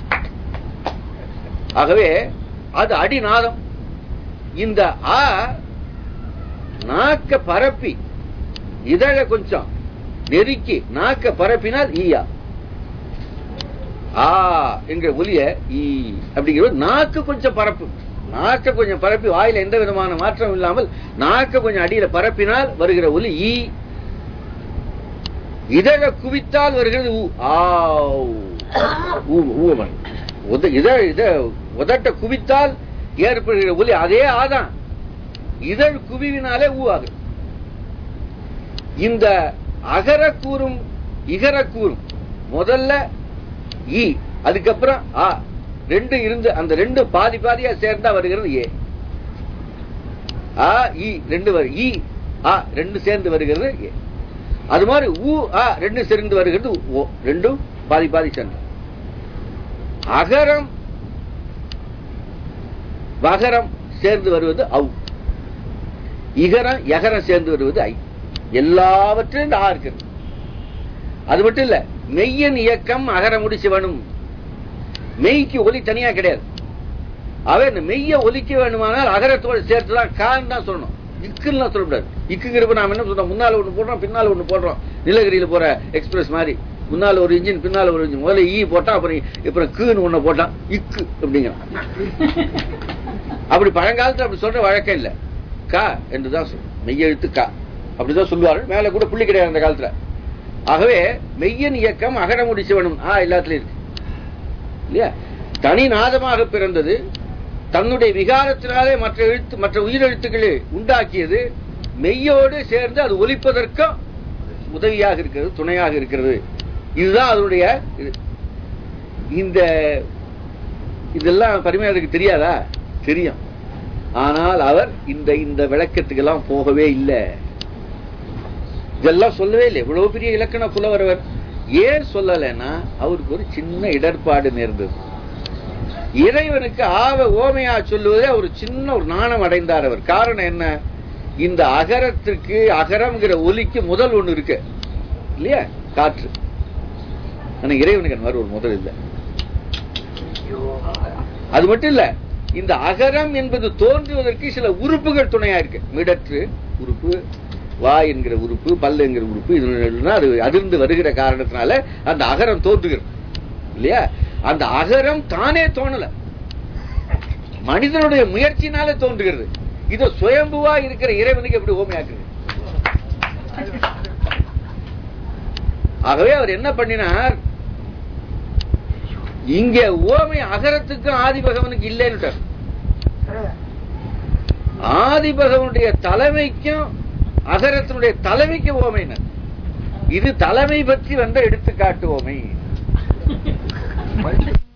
[SPEAKER 1] ஆகவே அது அடிநாதம் இந்த ஆ நாக்க பரப்பி இதழ கொஞ்சம் நெருக்கி நாக்க பரப்பினால் ஈயா ஆ என்கிற ஒலிய ஈ அப்படிங்கிறது நாக்கு கொஞ்சம் பரப்பு நாக்க கொஞ்சம் பரப்பி வாயில எந்த விதமான மாற்றம் இல்லாமல் நாக்க கொஞ்சம் அடியில பரப்பினால் வருகிற ஒலி ஈ இதழ குவித்தால் வருகிறது ஊ ஆவ். ஊ ஊவமன் உத இதழ இத உதட்ட குவித்தால் ஏற்படுகிற ஒலி அதே ஆதான் இதழ் குவிவினாலே ஊ ஆகுது இந்த அகர கூறும் இகர கூறும் முதல்ல இ அதுக்கப்புறம் ஆ ரெண்டு இருந்து அந்த ரெண்டு பாதி பாதியா சேர்ந்தா வருகிறது ஏ ஆ இ ரெண்டு வரு இ ஆ ரெண்டு சேர்ந்து வருகிறது ஏ அது மாதிரி ஊ ஆ ரெண்டு சேர்ந்து வருகிறது ஓ ரெண்டும் பாதி பாதி சேர்ந்து அகரம் வகரம் சேர்ந்து வருவது அவ் இகரம் யகரம் சேர்ந்து வருவது ஐ எல்லாவற்றிலும் இந்த ஆ இருக்கிறது அது மட்டும் இல்ல மெய்யன் இயக்கம் அகர முடிச்சு வேணும் மெய்க்கு ஒலி தனியா கிடையாது அவன் இந்த மெய்ய ஒலிக்க வேண்டுமானால் அகரத்தோடு சேர்த்துதான் கான் தான் சொல்லணும் இக்குன்னு சொல்லக்கூடாது இக்குங்கிறப்ப நாம என்ன சொல்றோம் முன்னால ஒண்ணு போடுறோம் பின்னால ஒண்ணு போடுறோம் நீலகிரியில போற எக்ஸ்பிரஸ் மாதிரி முன்னால ஒரு இன்ஜின் பின்னால ஒரு இன்ஜின் முதல்ல ஈ போட்டா அப்புறம் அப்புறம் குன்னு ஒண்ணு போட்டான் இக்கு அப்படிங்கிறான் அப்படி பழங்காலத்துல அப்படி சொல்ற வழக்கம் இல்ல கா என்றுதான் சொல்லும் மெய்யெழுத்து கா அப்படிதான் சொல்லுவார்கள் மேல கூட புள்ளி கிடையாது அந்த காலத்துல ஆகவே மெய்யன் இயக்கம் அகர முடிச்சு வேணும் ஆ எல்லாத்துலயும் இருக்கு இல்லையா தனி நாதமாக பிறந்தது தன்னுடைய விகாரத்தினாலே மற்ற எழுத்து மற்ற உயிரெழுத்துக்களை உண்டாக்கியது மெய்யோடு சேர்ந்து அது ஒலிப்பதற்கும் உதவியாக இருக்கிறது துணையாக இருக்கிறது இதுதான் அதனுடைய இது. இந்த இதெல்லாம் பரிமையாளருக்கு தெரியாதா தெரியும் ஆனால் அவர் இந்த இந்த விளக்கத்துக்கெல்லாம் போகவே இல்லை இதெல்லாம் சொல்லவே இல்லை இவ்வளவு பெரிய இலக்கண புலவர் அவர் ஏன் சொல்லலைன்னா அவருக்கு ஒரு சின்ன இடர்பாடு நேர்ந்தது இறைவனுக்கு ஆவ ஓமையா சொல்லுவதே ஒரு சின்ன ஒரு நாணம் அடைந்தார் அவர் காரணம் என்ன இந்த அகரத்துக்கு அகரம்ங்கிற ஒலிக்கு முதல் ஒண்ணு இருக்கு இல்லையா காற்று ஆனா இறைவனுக்கு அந்த மாதிரி ஒரு முதல் இல்லை அது மட்டும் இல்ல இந்த அகரம் என்பது தோன்றுவதற்கு சில உறுப்புகள் துணையா இருக்கு மிடற்று உறுப்பு வா என்கிற உறுப்பு பல் என்கிற உறுப்பு இது அது அதிர்ந்து வருகிற காரணத்தினால அந்த அகரம் தோன்றுகிறது இல்லையா அந்த அகரம் தானே தோணல மனிதனுடைய முயற்சினாலே தோன்றுகிறது இது சுயம்புவா இருக்கிற இறைவனுக்கு எப்படி ஓமையாக்குது ஆகவே அவர் என்ன பண்ணினார் இங்க ஓமை அகரத்துக்கும் ஆதிபகவனுக்கு இல்லைன்னு ஆதிபகவனுடைய தலைமைக்கும் அகரத்தினுடைய தலைமைக்கு ஓமைனர் இது தலைமை பற்றி வந்த எடுத்துக்காட்டு ஓமை